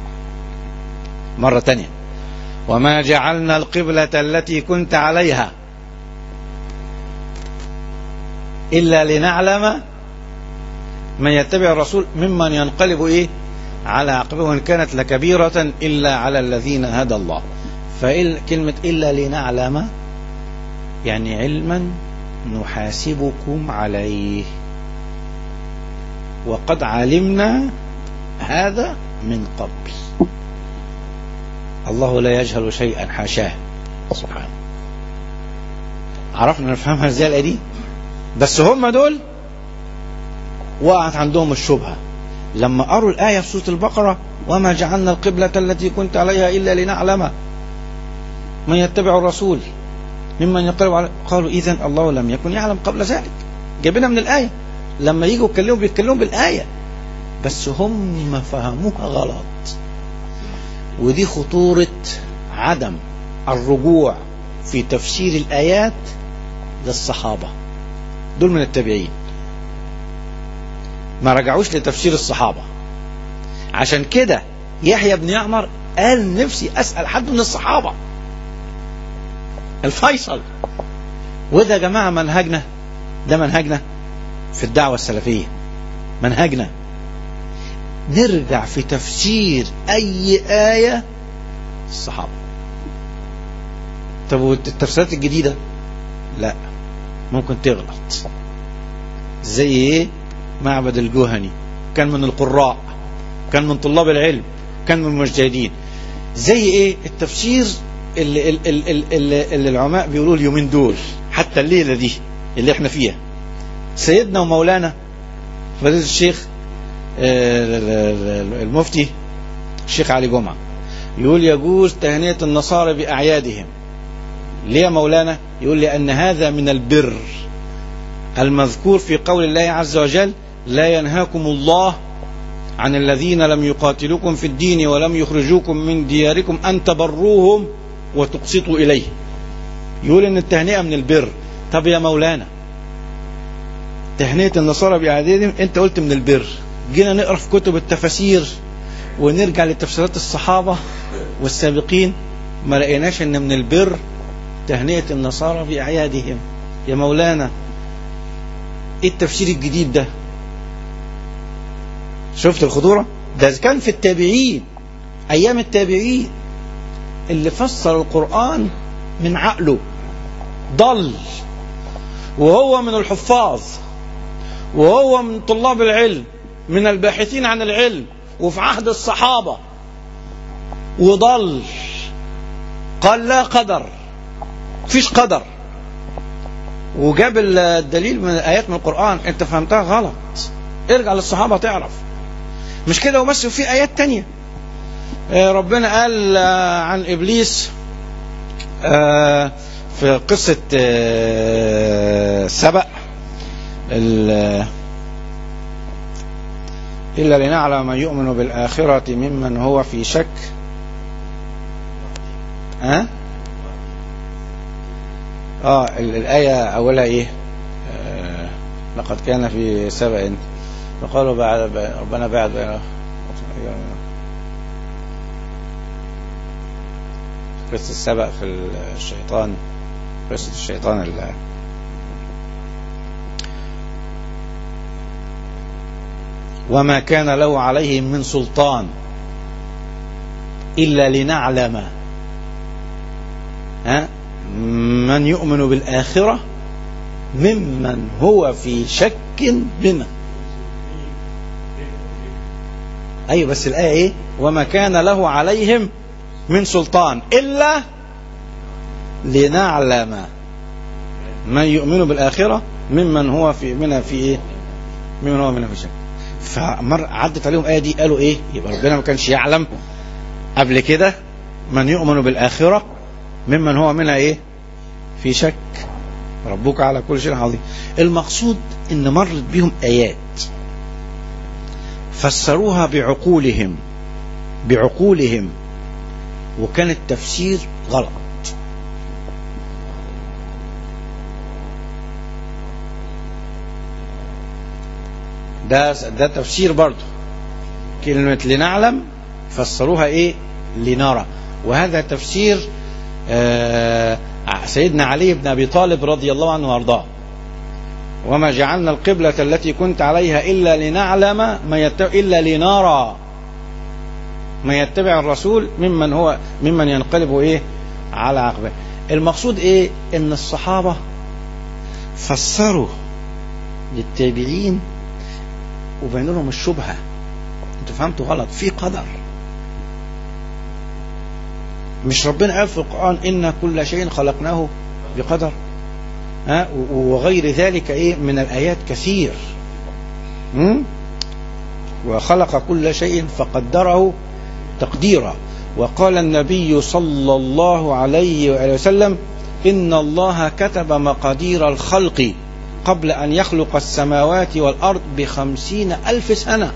مرة تانية وما جعلنا القبلة التي كنت عليها إلا لنعلم من يتبع الرسول ممن ينقلب إيه على عقبه وإن كانت لكبيرة إلا على الذين هدى الله فكلمة إلا لنعلم يعني علما نحاسبكم عليه وقد علمنا هذا من قبل الله لا يجهل شيئا حاشاه سبحانه عرفنا نفهمها ازاي الآية دي بس هم دول وقعت عندهم الشبهة لما قروا الآية في سورة البقرة وما جعلنا القبلة التي كنت عليها إلا لنعلم من يتبع الرسول ممن ينقلب على قالوا إذا الله لم يكن يعلم قبل ذلك جايبينها من الآية لما يجوا يتكلموا بيتكلموا بالآية بس هم فهموها غلط ودي خطورة عدم الرجوع في تفسير الآيات للصحابة دول من التابعين ما رجعوش لتفسير الصحابة عشان كده يحيى بن يعمر قال نفسي أسأل حد من الصحابة الفيصل وده يا جماعة منهجنا ده منهجنا في الدعوة السلفية منهجنا نرجع في تفسير أي آية الصحابة طب والتفسيرات الجديدة لا ممكن تغلط زي ايه معبد الجهني كان من القراء كان من طلاب العلم كان من المجتهدين زي ايه التفسير اللي, اللي, اللي, اللي العلماء بيقولوا اليومين دول حتى الليله دي اللي احنا فيها سيدنا ومولانا فضيله الشيخ المفتي الشيخ علي جمعه يقول يجوز تهنئه النصارى باعيادهم ليه يا مولانا يقول لأن هذا من البر المذكور في قول الله عز وجل لا ينهاكم الله عن الذين لم يقاتلوكم في الدين ولم يخرجوكم من دياركم أن تبروهم وتقسطوا إليه يقول أن التهنئة من البر طب يا مولانا تهنئة النصارى بأعدادهم أنت قلت من البر جينا نقرأ في كتب التفاسير ونرجع لتفسيرات الصحابة والسابقين ما لقيناش أن من البر تهنئة النصارى بأعيادهم يا مولانا ايه التفسير الجديد ده شفت الخطورة ده كان في التابعين ايام التابعين اللي فسر القرآن من عقله ضل وهو من الحفاظ وهو من طلاب العلم من الباحثين عن العلم وفي عهد الصحابة وضل قال لا قدر فيش قدر وجاب الدليل من الايات من القران انت فهمتها غلط ارجع للصحابه تعرف مش كده وبس وفي ايات تانية ربنا قال عن ابليس في قصه سبأ إلا لنعلم من يؤمن بالآخرة ممن هو في شك ها أه؟ اه الآية أولها إيه؟ آه لقد كان في سبأ فقالوا بعد ربنا بعد بين قصة السبأ في الشيطان قصة الشيطان اللي وما كان له عليهم من سلطان إلا لنعلم ها من يؤمن بالآخرة ممن هو في شك منه أيوة بس الآية إيه وما كان له عليهم من سلطان إلا لنعلم من يؤمن بالآخرة ممن هو في منها في إيه ممن هو منها في شك فمر عدت عليهم الآية دي قالوا إيه يبقى ربنا ما كانش يعلم قبل كده من يؤمن بالآخرة ممن هو منها ايه في شك ربك على كل شيء عظيم المقصود ان مرت بهم ايات فسروها بعقولهم بعقولهم وكان التفسير غلط ده ده تفسير برضه كلمة لنعلم فسروها ايه لنرى وهذا تفسير آه سيدنا علي بن ابي طالب رضي الله عنه وارضاه وما جعلنا القبلة التي كنت عليها إلا لنعلم ما يتبع إلا لنرى ما يتبع الرسول ممن هو ممن ينقلب إيه على عقبه المقصود ايه ان الصحابة فسروا للتابعين وبينوا لهم الشبهة انتوا فهمتوا غلط في قدر مش ربنا قال في القرآن إن كل شيء خلقناه بقدر ها وغير ذلك ايه من الآيات كثير م? وخلق كل شيء فقدره تقديرا وقال النبي صلى الله عليه وآله وسلم إن الله كتب مقادير الخلق قبل أن يخلق السماوات والأرض بخمسين ألف سنة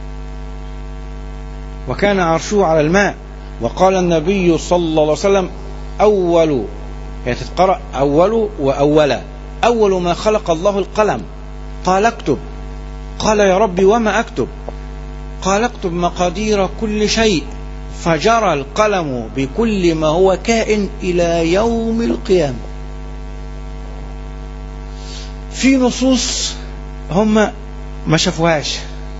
وكان عرشه على الماء وقال النبي صلى الله عليه وسلم أول هي تتقرأ أول وأولا أول ما خلق الله القلم قال اكتب قال يا ربي وما أكتب قال اكتب مقادير كل شيء فجرى القلم بكل ما هو كائن إلى يوم القيامة في نصوص هم ما شافوهاش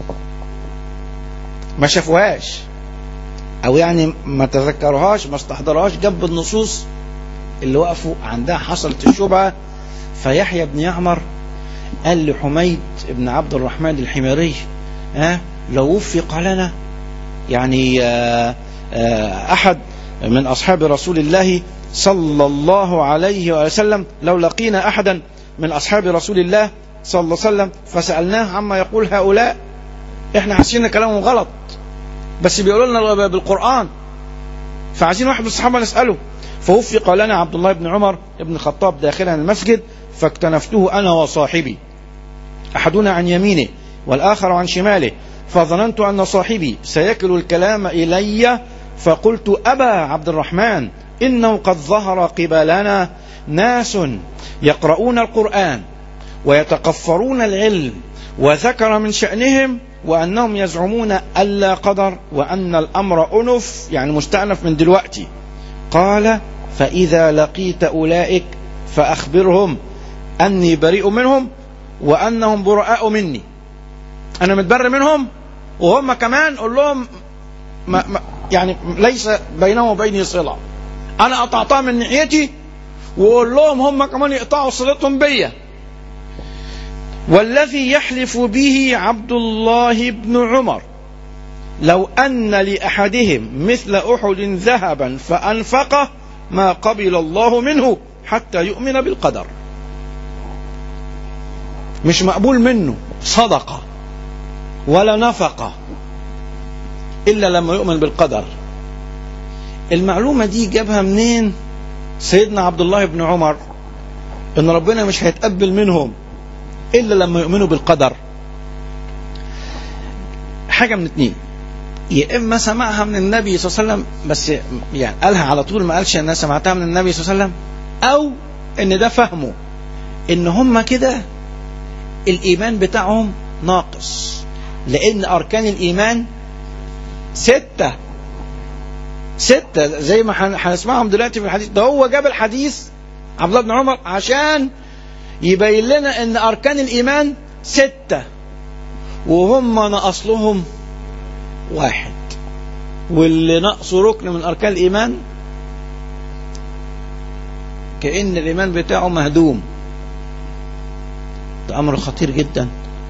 ما شافوهاش او يعني ما تذكرهاش ما استحضرهاش جنب النصوص اللي وقفوا عندها حصلت الشبهه فيحيى بن يعمر قال لحميد بن عبد الرحمن الحميري ها لو وفق لنا يعني آآ آآ احد من اصحاب رسول الله صلى الله عليه وسلم لو لقينا احدا من اصحاب رسول الله صلى الله عليه وسلم فسالناه عما يقول هؤلاء احنا حاسين كلامهم غلط بس بيقولوا لنا بالقرآن فعايزين واحد من الصحابة نسأله فوفق لنا عبد الله بن عمر بن الخطاب داخلا المسجد فاكتنفته أنا وصاحبي أحدنا عن يمينه والآخر عن شماله فظننت أن صاحبي سيكل الكلام إلي فقلت أبا عبد الرحمن إنه قد ظهر قبلنا ناس يقرؤون القرآن ويتقفرون العلم وذكر من شأنهم وأنهم يزعمون ألا قدر وأن الأمر أنف يعني مستأنف من دلوقتي قال فإذا لقيت أولئك فأخبرهم أني بريء منهم وأنهم براء مني أنا متبر منهم وهم كمان قول لهم ما ما يعني ليس بينهم وبيني صلة أنا قطعتها من ناحيتي وقول لهم هم كمان يقطعوا صلتهم بيا والذي يحلف به عبد الله بن عمر لو أن لأحدهم مثل أحد ذهبا فأنفقه ما قبل الله منه حتى يؤمن بالقدر مش مقبول منه صدقة ولا نفقة إلا لما يؤمن بالقدر المعلومة دي جابها منين سيدنا عبد الله بن عمر إن ربنا مش هيتقبل منهم إلا لما يؤمنوا بالقدر حاجة من اتنين يا إما سمعها من النبي صلى الله عليه وسلم بس يعني قالها على طول ما قالش أنها سمعتها من النبي صلى الله عليه وسلم أو إن ده فهمه إن هم كده الإيمان بتاعهم ناقص لأن أركان الإيمان ستة ستة زي ما هنسمعهم دلوقتي في الحديث ده هو جاب الحديث عبد الله بن عمر عشان يبين لنا ان اركان الايمان ستة وهم نقص لهم واحد واللي نقصه ركن من اركان الايمان كأن الايمان بتاعه مهدوم ده امر خطير جدا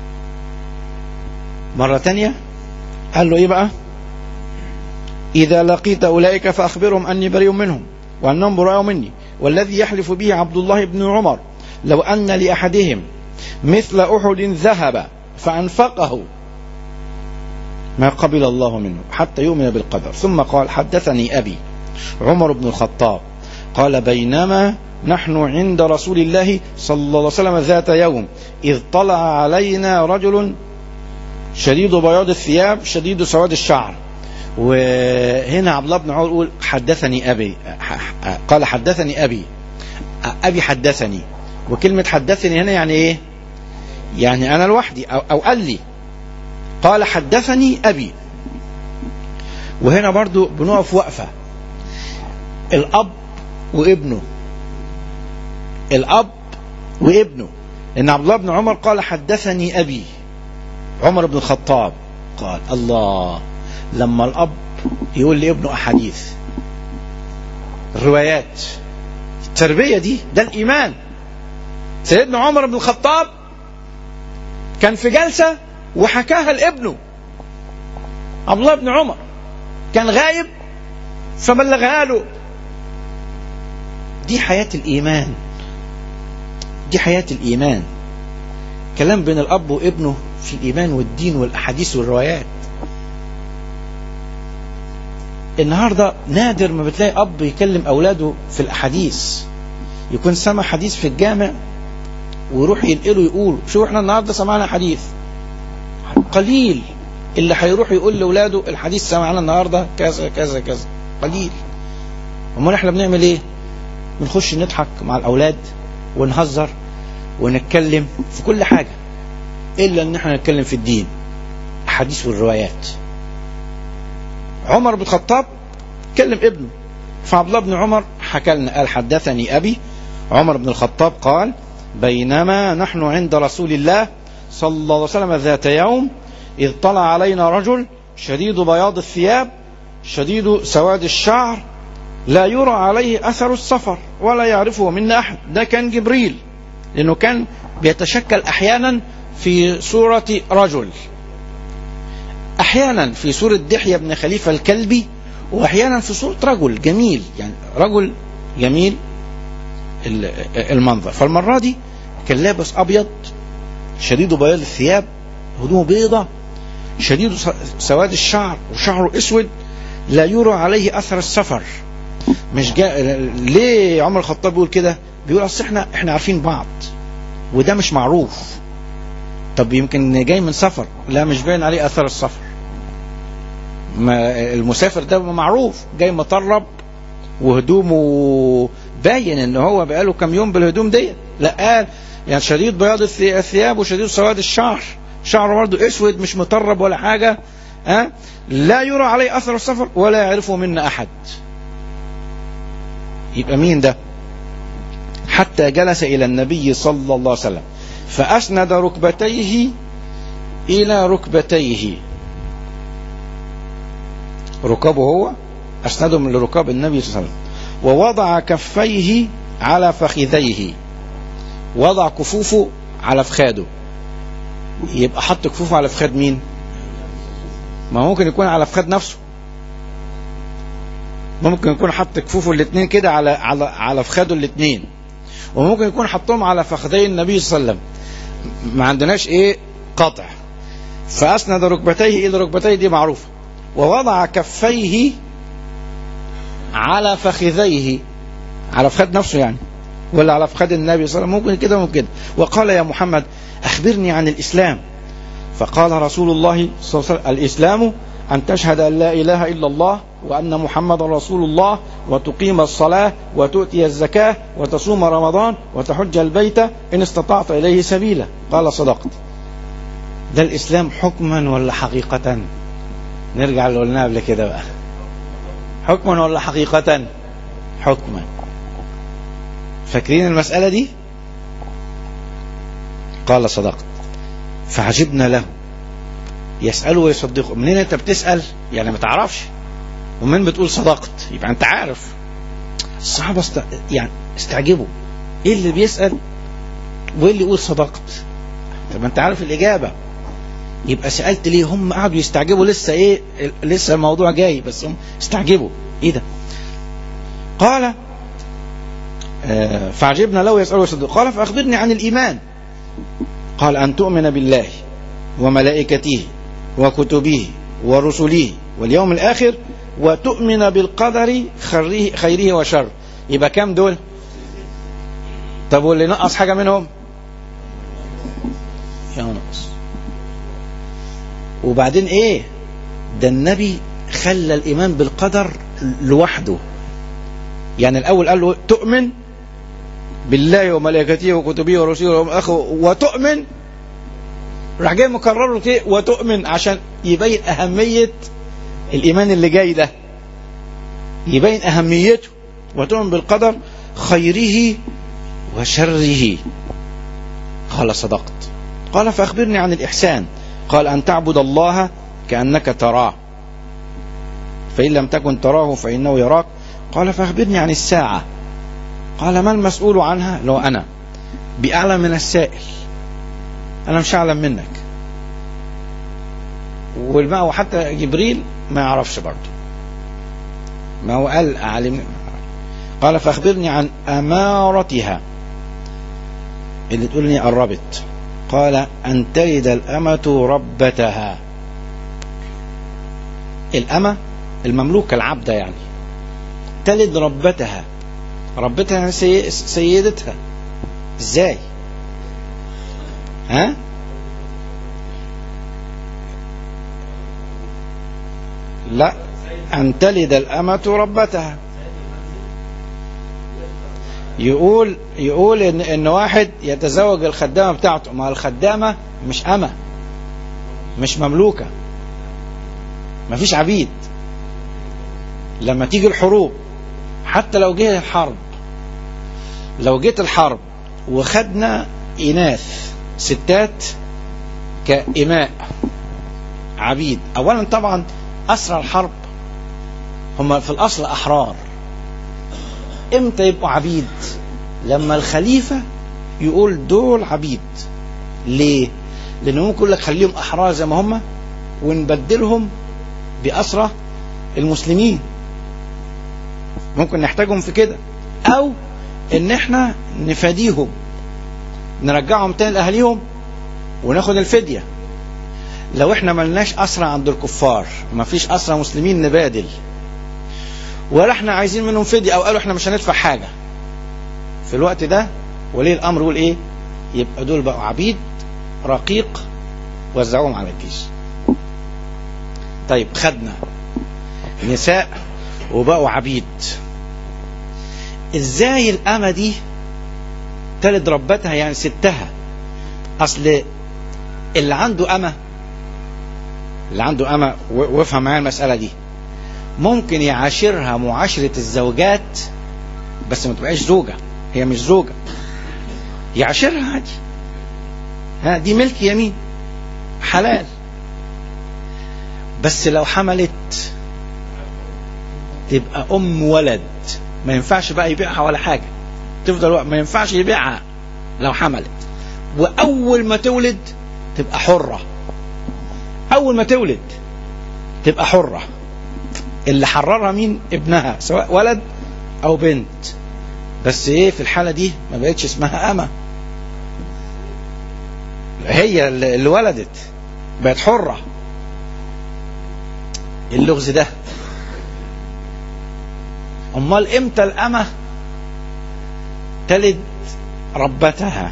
مرة تانية قال له ايه بقى اذا لقيت اولئك فاخبرهم اني بريء منهم وانهم براء مني والذي يحلف به عبد الله بن عمر لو أن لأحدهم مثل أحد ذهب فأنفقه ما قبل الله منه حتى يؤمن بالقدر ثم قال حدثني أبي عمر بن الخطاب قال بينما نحن عند رسول الله صلى الله عليه وسلم ذات يوم إذ طلع علينا رجل شديد بياض الثياب شديد سواد الشعر وهنا عبد الله بن عمر يقول حدثني أبي قال حدثني أبي أبي حدثني وكلمة حدثني هنا يعني ايه يعني انا لوحدي أو, او قال لي قال حدثني ابي وهنا برضو بنقف وقفة الاب وابنه الاب وابنه ان عبد الله بن عمر قال حدثني ابي عمر بن الخطاب قال الله لما الاب يقول لابنه احاديث الروايات التربية دي ده الإيمان سيدنا عمر بن الخطاب كان في جلسة وحكاها لابنه عبد الله بن عمر كان غايب فبلغها له دي حياة الإيمان دي حياة الإيمان كلام بين الأب وابنه في الإيمان والدين والأحاديث والروايات النهاردة نادر ما بتلاقي أب يكلم أولاده في الأحاديث يكون سمع حديث في الجامع ويروح ينقله يقول شو احنا النهاردة سمعنا حديث قليل اللي هيروح يقول لاولاده الحديث سمعنا النهارده كذا كذا كذا قليل امال احنا بنعمل ايه بنخش نضحك مع الاولاد ونهزر ونتكلم في كل حاجه الا ان احنا نتكلم في الدين احاديث والروايات عمر بن الخطاب كلم ابنه فعبد الله بن عمر حكى لنا قال حدثني ابي عمر بن الخطاب قال بينما نحن عند رسول الله صلى الله عليه وسلم ذات يوم إذ طلع علينا رجل شديد بياض الثياب شديد سواد الشعر لا يرى عليه أثر السفر ولا يعرفه منا أحد ده كان جبريل لأنه كان بيتشكل أحيانا في صورة رجل أحيانا في صورة دحية بن خليفة الكلبي وأحيانا في صورة رجل جميل يعني رجل جميل المنظر فالمرة دي كان لابس أبيض شديد بياض الثياب هدومه بيضة شديد سواد الشعر وشعره اسود لا يرى عليه اثر السفر مش جاء ليه عمر الخطاب بيقول كده بيقول اصل احنا احنا عارفين بعض وده مش معروف طب يمكن جاي من سفر لا مش باين عليه اثر السفر ما المسافر ده معروف جاي مطرب وهدومه باين ان هو بقاله كام يوم بالهدوم دي لا قال يعني شديد بياض الثياب وشديد سواد الشعر شعره برضه اسود مش مطرب ولا حاجه ها لا يرى عليه اثر السفر ولا يعرفه منا احد يبقى مين ده حتى جلس الى النبي صلى الله عليه وسلم فاسند ركبتيه الى ركبتيه ركابه هو اسندهم لركاب النبي صلى الله عليه وسلم ووضع كفيه على فخذيه وضع كفوفه على فخاده يبقى حط كفوفه على فخاد مين ما ممكن يكون على فخاد نفسه ممكن يكون حط كفوفه الاثنين كده على على على فخاده الاثنين وممكن يكون حطهم على فخذي النبي صلى الله عليه وسلم ما عندناش ايه قطع فاسند ركبتيه الى ركبتيه دي معروفه ووضع كفيه على فخذيه على فخاد نفسه يعني ولا على فخاد النبي صلى الله عليه وسلم ممكن كده ممكن كده وقال يا محمد أخبرني عن الإسلام فقال رسول الله صلى الله عليه وسلم الإسلام أن تشهد أن لا إله إلا الله وأن محمد رسول الله وتقيم الصلاة وتؤتي الزكاة وتصوم رمضان وتحج البيت إن استطعت إليه سبيلا قال صدقت ده الإسلام حكما ولا حقيقة نرجع اللي قلناه قبل كده بقى حكما ولا حقيقة حكما فاكرين المسألة دي قال صدقت فعجبنا له يسأله ويصدقه منين انت بتسأل يعني ما تعرفش ومن بتقول صدقت يبقى انت عارف الصحابة است... يعني استعجبوا ايه اللي بيسأل وايه اللي يقول صدقت طب انت عارف الإجابة يبقى سألت ليه هم قعدوا يستعجبوا لسه ايه لسه الموضوع جاي بس هم استعجبوا ايه ده قال آه فعجبنا له يسأله ويصدق قال فأخبرني عن الإيمان قال أن تؤمن بالله وملائكته وكتبه ورسله واليوم الآخر وتؤمن بالقدر خيره, خيره وشر يبقى كام دول طب واللي نقص حاجة منهم يا نقص وبعدين ايه ده النبي خلى الإيمان بالقدر لوحده يعني الأول قال له تؤمن بالله وملائكته وكتبه ورسله واليوم الآخر وتؤمن راح جاي مكرر له وتؤمن عشان يبين أهمية الإيمان اللي جاي ده يبين أهميته وتؤمن بالقدر خيره وشره قال صدقت قال فأخبرني عن الإحسان قال أن تعبد الله كأنك تراه فإن لم تكن تراه فإنه يراك قال فأخبرني عن الساعة قال ما المسؤول عنها لو أنا بأعلم من السائل أنا مش أعلم منك والماء وحتى جبريل ما يعرفش برضه ما هو قال أعلم قال فأخبرني عن أمارتها اللي تقول لي قربت قال أن تلد الأمة ربتها الأمة المملوكة العبدة يعني تلد ربتها ربتها يعني سي... سيدتها ازاي ها لا أن تلد الأمة ربتها يقول يقول إن, إن واحد يتزوج الخدامة بتاعته ما الخدامة مش أمة مش مملوكة ما فيش عبيد لما تيجي الحروب حتى لو جه الحرب لو جيت الحرب وخدنا إناث ستات كإماء عبيد أولا طبعا أسرى الحرب هم في الأصل أحرار إمتى يبقوا عبيد لما الخليفة يقول دول عبيد ليه لأنه ممكن يقول لك خليهم أحرار زي ما هم ونبدلهم بأسرى المسلمين ممكن نحتاجهم في كده أو إن إحنا نفاديهم نرجعهم تاني لأهاليهم وناخد الفدية لو احنا ملناش أسرى عند الكفار ما فيش أسرى مسلمين نبادل ولا احنا عايزين منهم فدية أو قالوا احنا مش هندفع حاجة في الوقت ده ولي الأمر يقول إيه يبقى دول بقوا عبيد رقيق وزعوهم على الجيش طيب خدنا نساء وبقوا عبيد ازاي الأمة دي تلد ربتها يعني ستها أصل اللي عنده أمة اللي عنده أمة وافهم معايا المسألة دي ممكن يعاشرها معاشرة الزوجات بس ما تبقاش زوجة هي مش زوجة يعاشرها عادي ها دي ملك يمين حلال بس لو حملت تبقى أم ولد ما ينفعش بقى يبيعها ولا حاجة تفضل وقت ما ينفعش يبيعها لو حملت وأول ما تولد تبقى حرة أول ما تولد تبقى حرة اللي حررها مين ابنها سواء ولد أو بنت بس ايه في الحالة دي ما بقتش اسمها أمة هي اللي ولدت بقت حرة اللغز ده امال امتى الامه تلد ربتها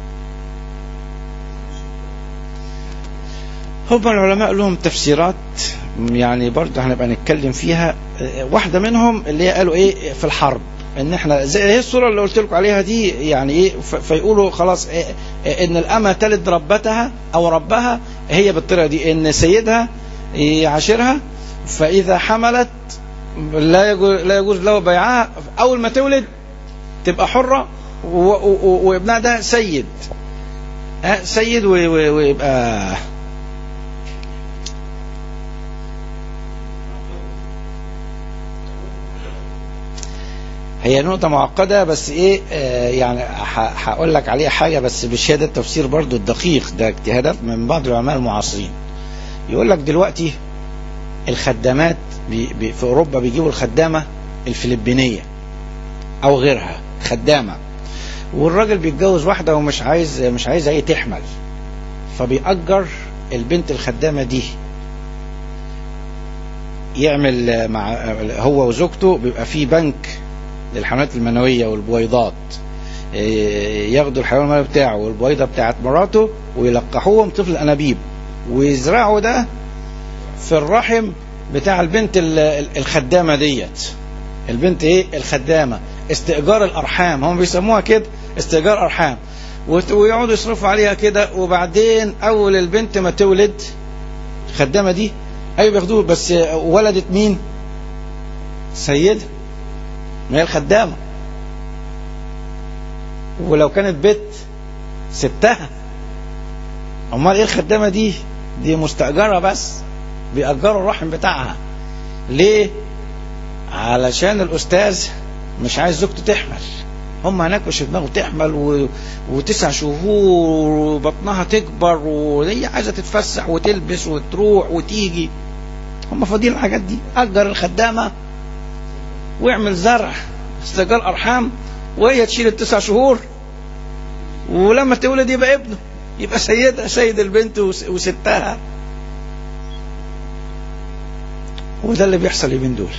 هم العلماء لهم تفسيرات يعني برضه هنبقى نتكلم فيها واحده منهم اللي هي قالوا ايه في الحرب ان احنا زي هي الصوره اللي قلت لكم عليها دي يعني ايه فيقولوا خلاص إيه ان الامه تلد ربتها او ربها هي بالطريقه دي ان سيدها يعاشرها فاذا حملت لا يجوز لا يجوز له بيعها اول ما تولد تبقى حره وابنها ده سيد سيد ويبقى هي نقطة معقدة بس ايه آه يعني هقول لك عليها حاجة بس مش هي ده التفسير برضو الدقيق ده اجتهادات من بعض العلماء المعاصرين يقول لك دلوقتي الخدامات بي بي في اوروبا بيجيبوا الخدامه الفلبينيه او غيرها خدامه والراجل بيتجوز واحده ومش عايز مش عايزه ايه تحمل فبيأجر البنت الخدامه دي يعمل مع هو وزوجته بيبقى في بنك للحملات المنويه والبويضات ياخدوا الحيوان المنوي بتاعه والبويضه بتاعت مراته ويلقحوهم طفل انابيب ويزرعوا ده في الرحم بتاع البنت الخدامه ديت البنت ايه الخدامه استئجار الارحام هم بيسموها كده استئجار ارحام ويقعدوا يصرفوا عليها كده وبعدين اول البنت ما تولد الخدامه دي ايوه بياخدوه بس ولدت مين سيدها ما هي الخدامه ولو كانت بنت ستها امال ايه الخدامه دي دي مستاجره بس بيأجروا الرحم بتاعها ليه علشان الاستاذ مش عايز زوجته تحمل هم هناك مش في دماغه تحمل و... وتسع شهور وبطنها تكبر وهي عايزه تتفسح وتلبس وتروح وتيجي هم فاضيين الحاجات دي اجر الخدامه واعمل زرع استئجار ارحام وهي تشيل التسع شهور ولما تولد يبقى ابنه يبقى سيدها سيد البنت وس- وستها وده اللي بيحصل اليومين دول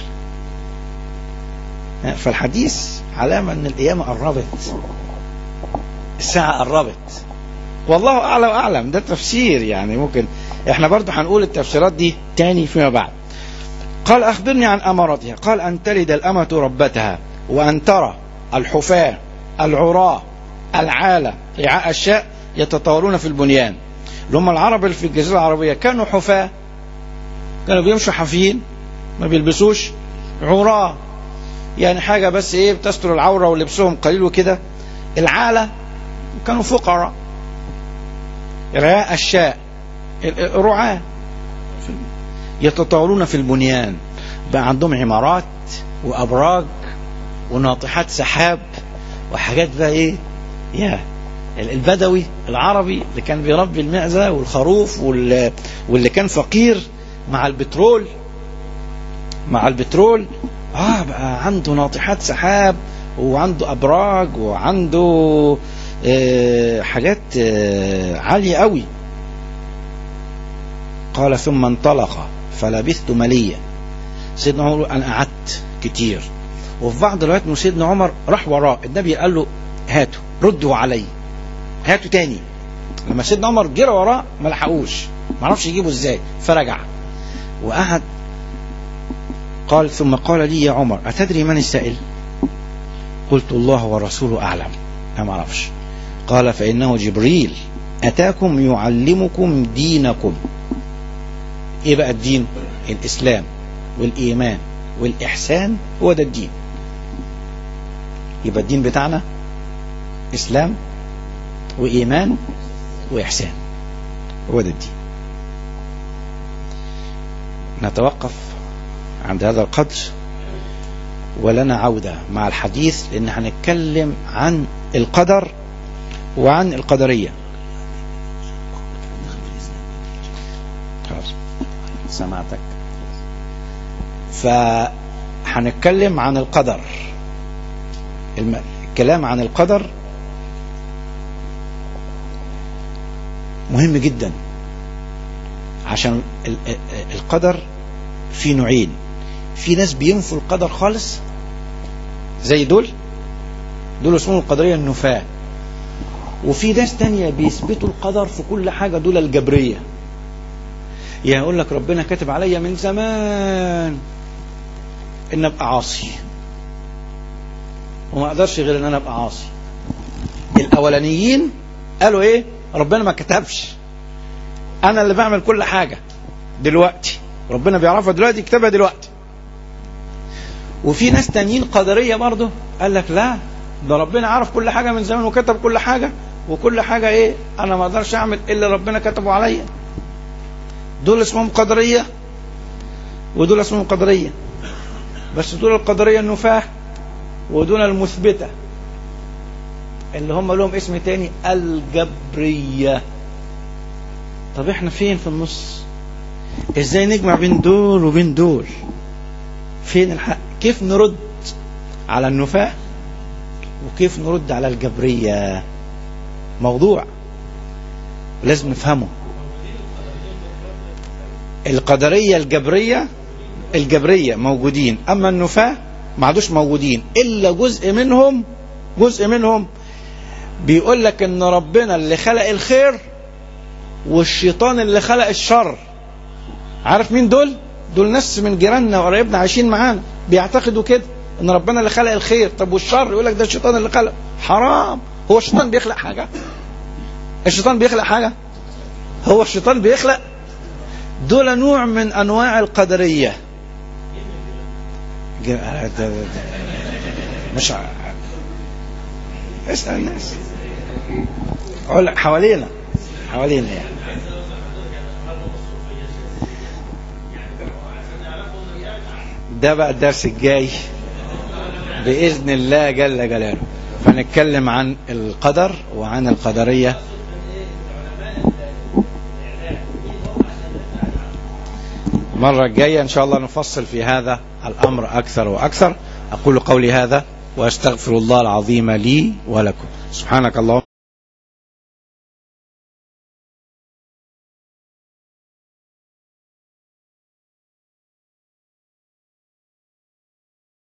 فالحديث علامة ان القيامة قربت الساعة قربت والله اعلى واعلم ده تفسير يعني ممكن احنا برضو هنقول التفسيرات دي تاني فيما بعد قال اخبرني عن امارتها قال ان تلد الامة ربتها وان ترى الحفاة العراة العالة رعاء الشاء يتطاولون في البنيان اللي هم العرب اللي في الجزيرة العربية كانوا حفاة كانوا بيمشوا حافيين ما بيلبسوش عراة يعني حاجة بس ايه بتستر العورة ولبسهم قليل وكده العالة كانوا فقراء رعاء الشاء رعاة يتطاولون في البنيان بقى عندهم عمارات وأبراج وناطحات سحاب وحاجات بقى ايه يا البدوي العربي اللي كان بيربي المعزة والخروف وال- واللي كان فقير مع البترول مع البترول اه بقى عنده ناطحات سحاب وعنده ابراج وعنده آه حاجات آه عاليه قوي قال ثم انطلق فلبثت مليا سيدنا عمر يقول انا قعدت كتير وفي بعض الوقت إنه سيدنا عمر راح وراه النبي قال له هاتوا ردوا علي هاتوا تاني لما سيدنا عمر جرى وراه ما لحقوش ما عرفش يجيبه ازاي فرجع وقعد قال ثم قال لي يا عمر أتدري من السائل قلت الله ورسوله أعلم أنا ما أعرفش قال فإنه جبريل أتاكم يعلمكم دينكم إيه بقى الدين الإسلام والإيمان والإحسان هو ده الدين يبقى الدين بتاعنا إسلام وإيمان وإحسان هو ده الدين نتوقف عند هذا القدر ولنا عودة مع الحديث لأن هنتكلم عن القدر وعن القدرية خلاص سمعتك فهنتكلم عن القدر الم- الكلام عن القدر مهم جدا عشان ال- ال- القدر في نوعين في ناس بينفوا القدر خالص زي دول دول اسمهم القدرية النفاة وفي ناس تانية بيثبتوا القدر في كل حاجة دول الجبرية يعني يقول لك ربنا كاتب عليا من زمان ان ابقى عاصي وما اقدرش غير ان انا ابقى عاصي الاولانيين قالوا ايه ربنا ما كتبش انا اللي بعمل كل حاجة دلوقتي ربنا بيعرفها دلوقتي يكتبها دلوقتي وفي ناس تانيين قدرية برضه قال لك لا ده ربنا عرف كل حاجة من زمان وكتب كل حاجة وكل حاجة ايه انا ما اقدرش اعمل الا ربنا كتبه عليا دول اسمهم قدرية ودول اسمهم قدرية بس دول القدرية النفاة ودول المثبتة اللي هم لهم اسم تاني الجبرية طب احنا فين في النص ازاي نجمع بين دول وبين دول فين الحق كيف نرد على النفاة وكيف نرد على الجبرية موضوع لازم نفهمه القدرية الجبرية الجبرية موجودين أما النفاة ما عادوش موجودين إلا جزء منهم جزء منهم بيقول لك إن ربنا اللي خلق الخير والشيطان اللي خلق الشر عارف مين دول؟ دول ناس من جيراننا وقرايبنا عايشين معانا بيعتقدوا كده ان ربنا اللي خلق الخير طب والشر يقول لك ده الشيطان اللي خلق حرام هو الشيطان بيخلق حاجه الشيطان بيخلق حاجه هو الشيطان بيخلق دول نوع من انواع القدريه ج- ده- ده- ده- مش ع- اسال الناس اقول لك حوالينا حوالينا يعني ده بقى الدرس الجاي بإذن الله جل جلاله فنتكلم عن القدر وعن القدرية المرة الجاية إن شاء الله نفصل في هذا الأمر أكثر وأكثر أقول قولي هذا وأستغفر الله العظيم لي ولكم سبحانك اللهم